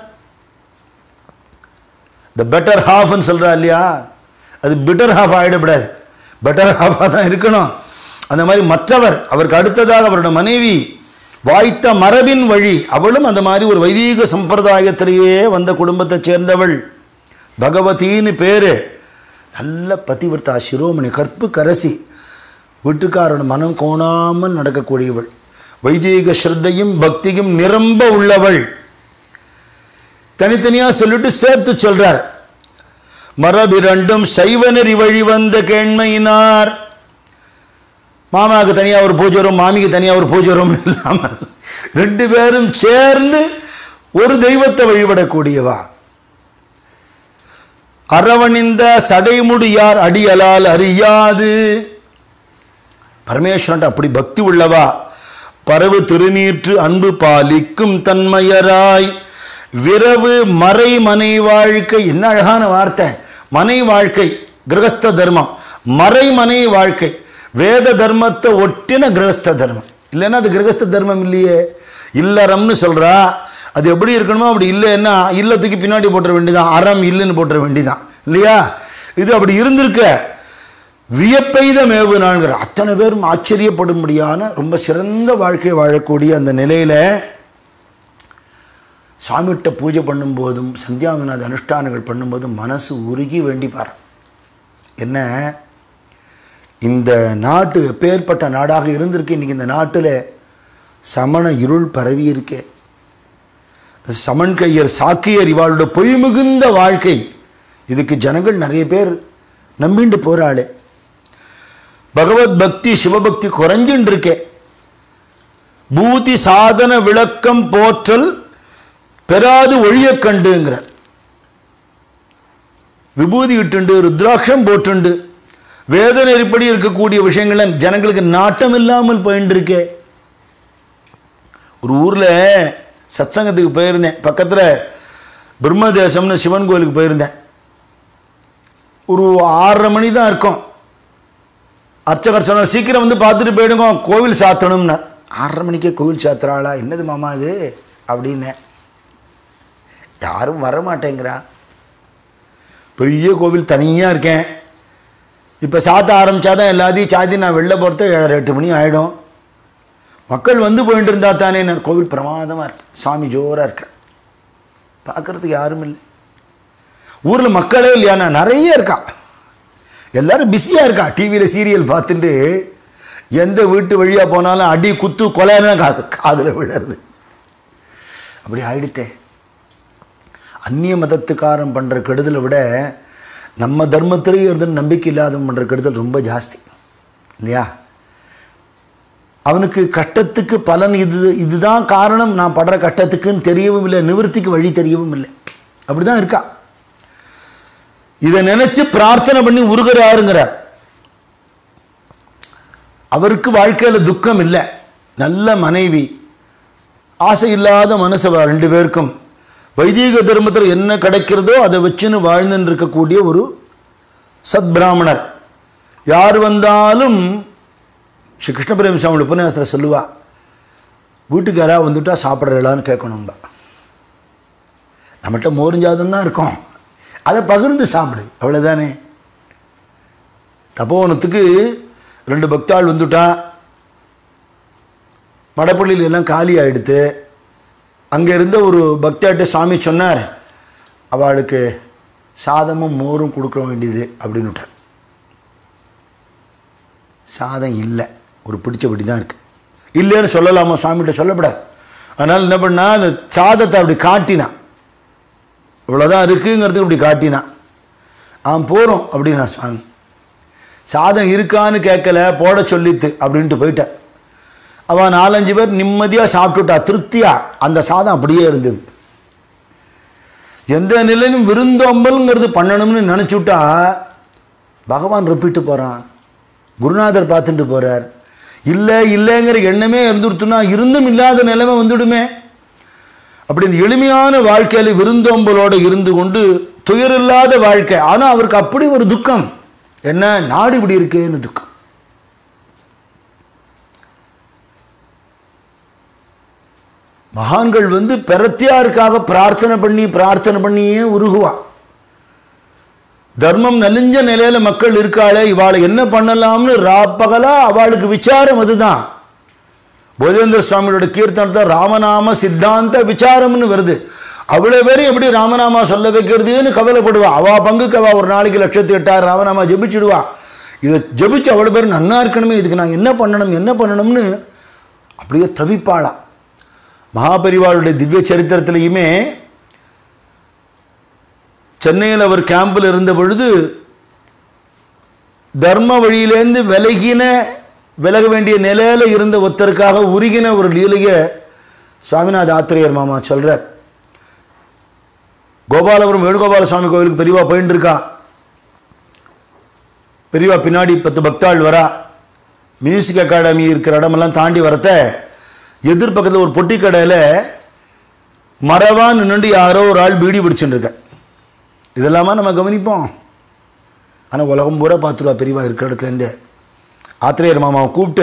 த பெட்டர் ஹாஃப்னு சொல்கிறா இல்லையா அது பிட்டர் ஹாஃப் ஆகிடக்கூடாது பெட்டர் ஹாஃபாக தான் இருக்கணும் அந்த மாதிரி மற்றவர் அவருக்கு அடுத்ததாக அவரோட மனைவி வாய்த்த மரபின் வழி அவளும் அந்த மாதிரி ஒரு வைதீக சம்பிரதாயத்திலேயே வந்த குடும்பத்தை சேர்ந்தவள் பகவதின்னு பேர் நல்ல பதிவிரதா சிரோமணி கற்பு கரசி வீட்டுக்காரோட மனம் கோணாமல் நடக்கக்கூடியவள் வைதீக ஸ்ரத்தையும் பக்தியும் நிரம்ப உள்ளவள் தனித்தனியா சொல்லிட்டு சேர்த்து சொல்றார் மரபிரண்டும் சைவ நெறி வழி வந்த கேண்மையினார் மாமாவுக்கு தனியாக ஒரு பூஜை வரும் மாமிக்கு தனியாக ஒரு பூஜை வரும் இல்லாமல் ரெண்டு பேரும் சேர்ந்து ஒரு தெய்வத்தை வழிபடக்கூடியவா அரவணிந்த சடைமுடியார் அடியலால் அறியாது பரமேஸ்வரன் அப்படி பக்தி உள்ளவா பரவு திருநீற்று அன்பு பாலிக்கும் தன்மையராய் விரவு மறை மனை வாழ்க்கை என்ன அழகான வார்த்தை மனை வாழ்க்கை கிரகஸ்த தர்மம் மறைமனை வாழ்க்கை வேத தர்மத்தை ஒட்டின கிரகஸ்த தர்மம் இல்லைன்னா அது கிரகஸ்த தர்மம் இல்லையே இல்லறம்னு சொல்றா அது எப்படி இருக்கணுமோ அப்படி இல்லைன்னா இல்லத்துக்கு பின்னாடி போட்டுற வேண்டியதான் அறம் இல்லைன்னு போட்டுற வேண்டியதான் இல்லையா இது அப்படி இருந்திருக்க வியப்பெய்த மேவுனான்கிற அத்தனை பேரும் ஆச்சரியப்படும்படியான ரொம்ப சிறந்த வாழ்க்கை வாழக்கூடிய அந்த நிலையில சாமிகிட்ட பூஜை பண்ணும்போதும் சந்தியாவநாத அனுஷ்டானங்கள் பண்ணும்போதும் மனசு உருகி வேண்டிப்பார் என்ன இந்த நாட்டு எப்பேற்பட்ட நாடாக இருந்திருக்கு இன்னைக்கு இந்த நாட்டில் சமண இருள் பரவி இருக்கே சமன் கையர் சாக்கியர் இவாளோட பொய் மிகுந்த வாழ்க்கை இதுக்கு ஜனங்கள் நிறைய பேர் நம்பிண்டு போறாளே பகவத் பக்தி சிவபக்தி குறைஞ்சுன்னு இருக்கே பூதி சாதன விளக்கம் போற்றல் பெறாது ஒழிய கண்டுங்கிறார் விபூதி இட்டுண்டு ருத்ராட்சம் போட்டுண்டு வேத நெறிப்படி இருக்கக்கூடிய விஷயங்கள ஜனங்களுக்கு நாட்டம் இல்லாமல் போயின்னு இருக்கே ஒரு ஊரில் சத்சங்கத்துக்கு போயிருந்தேன் பக்கத்தில் பிரம்மதேசம்னு சிவன் கோயிலுக்கு போயிருந்தேன் ஒரு ஆறரை மணி தான் இருக்கும் அர்ச்சகர் சொன்னார் சீக்கிரம் வந்து பார்த்துட்டு போயிடுங்க கோவில் சாத்தணும்னா ஆறரை மணிக்கே கோவில் சாத்துறாளா என்னது மாமா இது அப்படின்னேன் யாரும் வர மாட்டேங்கிறா பெரிய கோவில் தனியாக இருக்கேன் இப்போ சாத்த ஆரம்பித்தாதான் எல்லாத்தையும் சாத்தி நான் வெளில போகிறது ஏழரை எட்டு மணி ஆகிடும் மக்கள் வந்து போயிட்டு இருந்தா தானே நான் கோவில் பிரமாதமாக இருக்கு சாமி ஜோராக இருக்கேன் பார்க்குறதுக்கு யாரும் இல்லை ஊரில் மக்களே இல்லையாண்ணா நிறைய இருக்கா எல்லாரும் பிஸியாக இருக்கா டிவியில் சீரியல் பார்த்துட்டு எந்த வீட்டு வழியாக போனாலும் அடி குத்து கொலைன்னு காது காதில் விழுறது அப்படி ஆயிடுத்தே அந்நிய மதத்துக்காரன் பண்ணுற கெடுதலை விட நம்ம தர்மத்திலேயே இருந்து நம்பிக்கை இல்லாதவன் பண்ணுற கெடுதல் ரொம்ப ஜாஸ்தி இல்லையா அவனுக்கு கஷ்டத்துக்கு பலன் இது இதுதான் காரணம் நான் படுற கஷ்டத்துக்குன்னு தெரியவும் இல்லை நிவர்த்திக்கு வழி தெரியவும் இல்லை அப்படி தான் இருக்கா இதை நினைச்சு பிரார்த்தனை பண்ணி உருகிறாருங்கிறார் அவருக்கு வாழ்க்கையில் துக்கம் இல்லை நல்ல மனைவி ஆசை இல்லாத மனசு ரெண்டு பேருக்கும் வைதீக தர்மத்தில் என்ன கிடைக்கிறதோ அதை வச்சுன்னு வாழ்ந்துன்னு இருக்கக்கூடிய ஒரு சத்பிராமணர் யார் வந்தாலும் ஸ்ரீ கிருஷ்ணபிரேம சுவாமி உபன்யாசத்தில் சொல்லுவா வீட்டுக்கு யாராவது வந்துட்டா சாப்பிட்றலான்னு கேட்கணும்பா நம்மகிட்ட மோரிஞ்சாதம் தான் இருக்கும் அதை பகிர்ந்து சாப்பிடு அவ்வளோதானே தபோவனத்துக்கு ரெண்டு பக்தாள் வந்துட்டா மடப்பள்ளியில் எல்லாம் காலி ஆகிடுத்து அங்கே இருந்த ஒரு பக்தாட்ட சுவாமி சொன்னார் அவளுக்கு சாதமும் மோரும் கொடுக்க வேண்டியது அப்படின்னுட்டார் சாதம் இல்லை ஒரு பிடிச்சபடி தான் இருக்குது இல்லைன்னு சொல்லலாமா சுவாமிகிட்ட சொல்லப்படாது அதனால் என்ன பண்ணா அந்த சாதத்தை அப்படி காட்டினான் இவ்வளோதான் இருக்குங்கிறதுக்கு இப்படி காட்டினான் ஆ போகிறோம் அப்படின்னார் சுவாமி சாதம் இருக்கான்னு கேட்கல போட சொல்லித்து அப்படின்ட்டு போயிட்டார் அவன் நாலஞ்சு பேர் நிம்மதியாக சாப்பிட்டுட்டா திருப்தியா அந்த சாதம் அப்படியே இருந்தது எந்த நிலையிலும் விருந்தோம்பல்ங்கிறது பண்ணணும்னு நினச்சுட்டா பகவான் ரிப்பீட்டு போகிறான் குருநாதர் பார்த்துட்டு போகிறார் இல்லை இல்லைங்கிற எண்ணமே இருந்துருத்துனா இருந்தும் இல்லாத நிலைமை வந்துடுமே அப்படி இந்த எளிமையான வாழ்க்கையில் விருந்தோம்பலோடு இருந்து கொண்டு துயரில்லாத வாழ்க்கை ஆனால் அவருக்கு அப்படி ஒரு துக்கம் என்ன நாடு இப்படி இருக்கேன்னு துக்கம் மகான்கள் வந்து பெறத்தியாருக்காக பிரார்த்தனை பண்ணி பிரார்த்தனை பண்ணியே உருகுவா தர்மம் நலிஞ்ச நிலையில மக்கள் இருக்காளே இவாளை என்ன பண்ணலாம்னு ராப்பகலா அவளுக்கு விசாரம் அதுதான் போதேந்திர சுவாமியோட கீர்த்தனத்தை ராமநாம சித்தாந்த விசாரம்னு வருது அவ்வளோ பேரும் எப்படி ராமநாமா சொல்ல வைக்கிறதுன்னு கவலைப்படுவா அவா பங்குக்கு அவள் ஒரு நாளைக்கு லட்சத்து எட்டாயிரம் ராமநாமா ஜபிச்சுடுவா இதை ஜபிச்சு அவ்வளோ பேர் நன்னா இருக்கணுமே இதுக்கு நான் என்ன பண்ணணும் என்ன பண்ணணும்னு அப்படியே தவிப்பாளா மகாபரிவாளுடைய திவ்ய சரித்திரத்திலையுமே சென்னையில் அவர் கேம்பில் இருந்த பொழுது தர்ம வழியிலேருந்து விலகின விலக வேண்டிய நிலையில் இருந்த ஒருத்தருக்காக உருகின ஒரு லீலையை சுவாமிநாத ஆத்திரேயர் மாமா சொல்கிறார் கோபாலபுரம் வேணுகோபால சுவாமி கோவிலுக்கு பெரியவா போயின்னு இருக்கா பெரியவா பின்னாடி பத்து பக்தாள் வரா மியூசிக் அகாடமி இருக்கிற இடமெல்லாம் தாண்டி வரத்த எதிர்பக்கத்தில் ஒரு பொட்டி கடையில் மரவா நின்று யாரோ ஒரு ஆள் பீடி பிடிச்சுட்டு இருக்க இதெல்லாமா நம்ம கவனிப்போம் ஆனால் உலகம் பூரா பார்த்துருவா பெரியவா இருக்கிற இடத்துலேருந்து ஆத்திரேயர் மாமாவை கூப்பிட்டு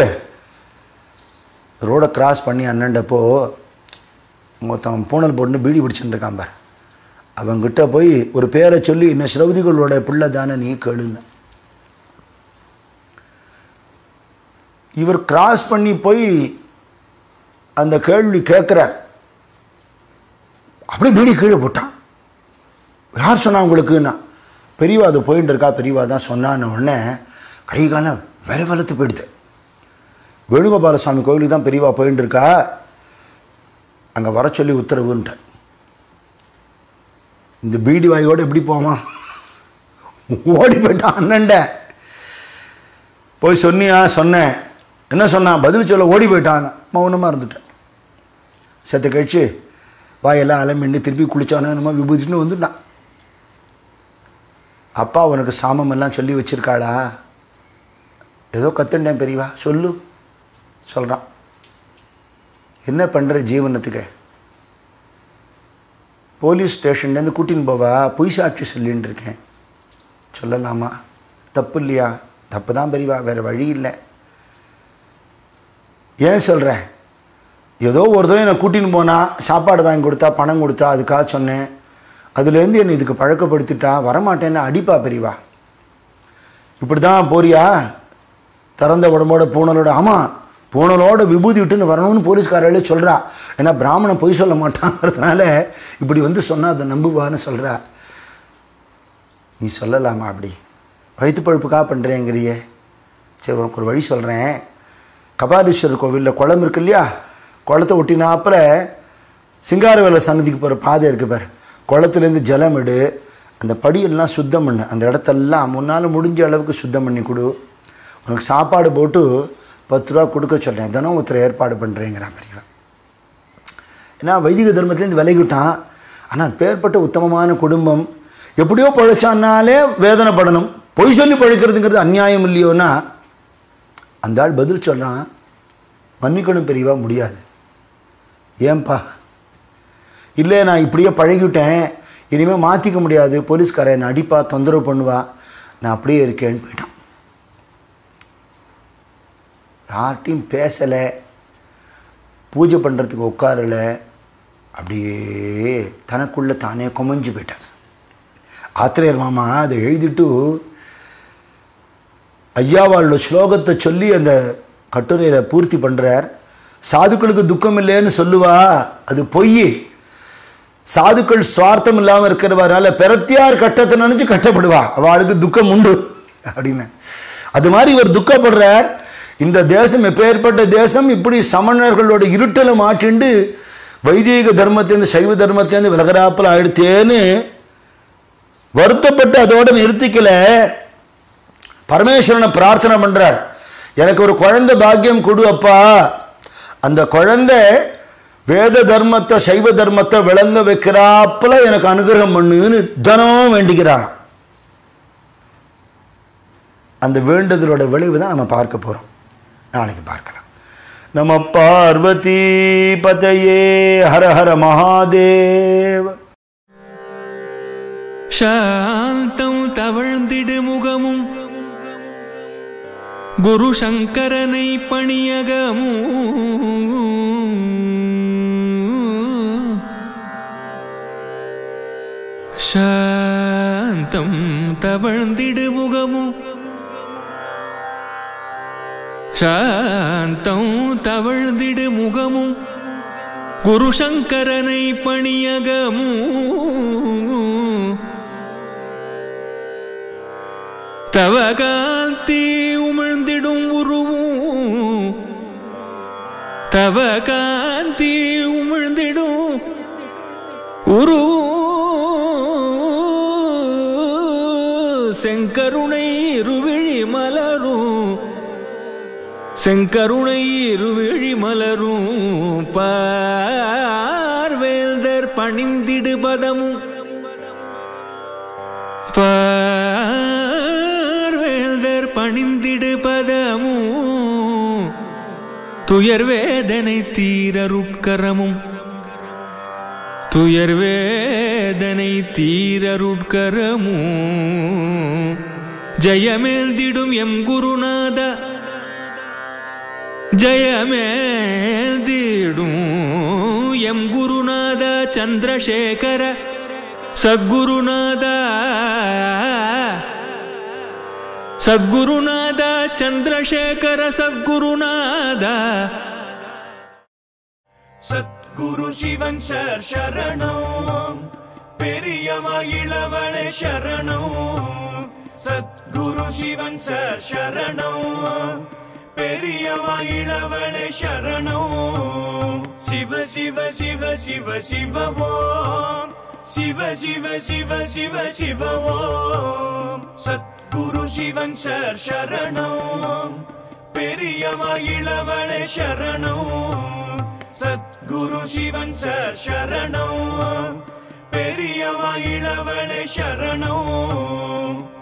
ரோடை கிராஸ் பண்ணி அண்ணன்டப்போ மொத்தம் பூனல் போட்டு பீடி பிடிச்சுட்டு இருக்கான் பார் அவங்கிட்ட போய் ஒரு பேரை சொல்லி என்ன ஸ்ரௌதிகளோட பிள்ளை தானே நீ கேளுன்னு இவர் கிராஸ் பண்ணி போய் அந்த கேள்வி கேட்குறார் அப்படியே பீடி கீழே போட்டான் யார் சொன்னா உங்களுக்குன்னா பெரியவா அது போயிட்டு இருக்கா பெரியவா தான் சொன்னான்னு உடனே கை கால விர வளர்த்து போயிடுது வேணுகோபால சுவாமி கோவிலுக்கு தான் பெரியவா போயிட்டு இருக்கா அங்கே வர சொல்லி உத்தரவுன்ட்டார் இந்த பீடி வாயோடு எப்படி போவான் ஓடி போயிட்டான் அண்ணன்ட போய் சொன்னியா சொன்னேன் என்ன சொன்னான் பதில் சொல்ல ஓடி போயிட்டான் மௌனமாக இருந்துட்டேன் செத்த கழிச்சு வாயெல்லாம் அலம்பிண்டு திருப்பி குளிச்சானோ என்னமோ விபூதின்னு வந்துட்டான் அப்பா உனக்கு சாமம் எல்லாம் சொல்லி வச்சிருக்காளா ஏதோ கத்துண்டேன் பெரியவா சொல்லு சொல்கிறான் என்ன பண்ணுற ஜீவனத்துக்கு போலீஸ் ஸ்டேஷன்லேருந்து கூட்டின்னு போவா பொய் சாட்சி சொல்லின்னு இருக்கேன் சொல்லலாமா தப்பு இல்லையா தப்பு தான் பெரியவா வேறு வழி இல்லை ஏன் சொல்கிறேன் ஏதோ ஒரு தடவை என்னை கூட்டின்னு போனா சாப்பாடு வாங்கி கொடுத்தா பணம் கொடுத்தா அதுக்காக சொன்னேன் அதுலேருந்து என்னை இதுக்கு பழக்கப்படுத்திட்டா வரமாட்டேன்னு அடிப்பா பெரியவா இப்படி தான் போறியா திறந்த உடம்போட பூனலோட ஆமாம் பூனலோட விபூதி விட்டுன்னு வரணும்னு போலீஸ்காரர்களே சொல்கிறா ஏன்னா பிராமணன் பொய் சொல்ல மாட்டாங்கிறதுனால இப்படி வந்து சொன்னால் அதை நம்புவான்னு சொல்கிறா நீ சொல்லலாமா அப்படி வயிற்று பழுப்புக்காக பண்ணுறேங்கிறியே சரி உனக்கு ஒரு வழி சொல்கிறேன் கபாலீஸ்வரர் கோவிலில் குளம் இருக்கு இல்லையா குளத்தை ஒட்டினாப்புல சிங்காரவேலை சன்னதிக்கு போகிற பாதை இருக்கு பார் குளத்துலேருந்து ஜலம் எடு அந்த படியெல்லாம் சுத்தம் பண்ணு அந்த இடத்தெல்லாம் முன்னால் முடிஞ்ச அளவுக்கு சுத்தம் பண்ணி கொடு உனக்கு சாப்பாடு போட்டு பத்து ரூபா கொடுக்க சொல்கிறேன் தினம் ஒருத்தர் ஏற்பாடு பண்ணுறேங்கிறான் பெரியவா ஏன்னா வைதிக தர்மத்துலேருந்து விலகிட்டான் ஆனால் பேர்பட்ட உத்தமமான குடும்பம் எப்படியோ பழைச்சான்னாலே வேதனைப்படணும் பொய் சொல்லி பழைக்கிறதுங்கிறது அநியாயம் இல்லையோன்னா அந்த ஆள் பதில் சொல்கிறான் மன்னிக்கணும் பெரியவா முடியாது ஏன்பா இல்லை நான் இப்படியே பழகிவிட்டேன் இனிமேல் மாற்றிக்க முடியாது போலீஸ்காரன் என்னை அடிப்பா தொந்தரவு பண்ணுவா நான் அப்படியே இருக்கேன்னு போயிட்டான் யார்கிட்டையும் பேசலை பூஜை பண்ணுறதுக்கு உட்காரலை அப்படியே தனக்குள்ளே தானே குமஞ்சு போயிட்டார் ஆத்திரேயர் மாமா அதை எழுதிட்டு ஐயாவாளோட ஸ்லோகத்தை சொல்லி அந்த கட்டுரையில் பூர்த்தி பண்ணுறார் சாதுக்களுக்கு துக்கம் இல்லைன்னு சொல்லுவா அது பொய் சாதுக்கள் சுவார்த்தம் இல்லாமல் இருக்கிறவரால பெறத்தியார் கட்டத்தை நினைச்சு கட்டப்படுவா அவளுக்கு துக்கம் உண்டு அப்படின்னு அது மாதிரி இவர் துக்கப்படுறார் இந்த தேசம் எப்பேற்பட்ட தேசம் இப்படி சமணர்களோட இருட்டலை மாற்றிண்டு வைதீக தர்மத்திலேருந்து சைவ தர்மத்திலேருந்து விலகராப்பில் ஆயிடுத்தேன்னு வருத்தப்பட்டு அதோட நிறுத்திக்கல பரமேஸ்வரனை பிரார்த்தனை பண்றார் எனக்கு ஒரு குழந்தை பாக்கியம் கொடு அப்பா அந்த குழந்தை வேத தர்மத்தை சைவ தர்மத்தை விளங்க வைக்கிறாப்புல எனக்கு அனுகிரகம் பண்ணுன்னு தினமும் வேண்டிக்கிறாராம் அந்த வேண்டுதலோட விளைவு தான் நம்ம பார்க்க போறோம் நாளைக்கு பார்க்கலாம் நம பார்வதி பதையே ஹர ஹர மகாதேவ சாந்தம் தவழ்ந்திடு முகமும் குரு சங்கரனை பணியகமும் சாந்தம் தவழ்ந்திடு முகமும் சாந்தம் தவழ்ந்திடு முகமும் குரு சங்கரனை பணியகமும் தவகாந்தி உமிழ்ந்திடும் உருவும் தவகாந்தி உமிழ்ந்திடும் உருவும் செங்கருணை இருவிழி மலரும் செங்கருணை இருவிழி மலரும் பார்வேந்தர் பணிந்திடு பதமும் பார்வேந்தர் பணிந்திடு பதமும் துயர் வேதனை தீரருட்கரமும் துயர் வேதனை தீரருட்கரமும் ஜெயமேந்திடும் எம் குருநாத ஜெயமேந்திடும் எம் குருநாத சந்திரசேகர சத்குருநாத சத்குருநாத சந்திரசேகர சத்குருநாத சத்குரு சிவன் சார் சரணம் பெரியவா இளவளை சரணம் சத்குரு சிவன் சார் சரணம் பெரியவா இளவளை சரணம் சிவ சிவ சிவ சிவ சிவவோம் சிவ சிவ சிவ சிவ சிவவோம் சத்குரு சிவன் சார் சரணம் பெரியவா இளவளை சரணம் சத்குரு சிவன் சார் சரணம் பெரியவா இளவளை சரணம்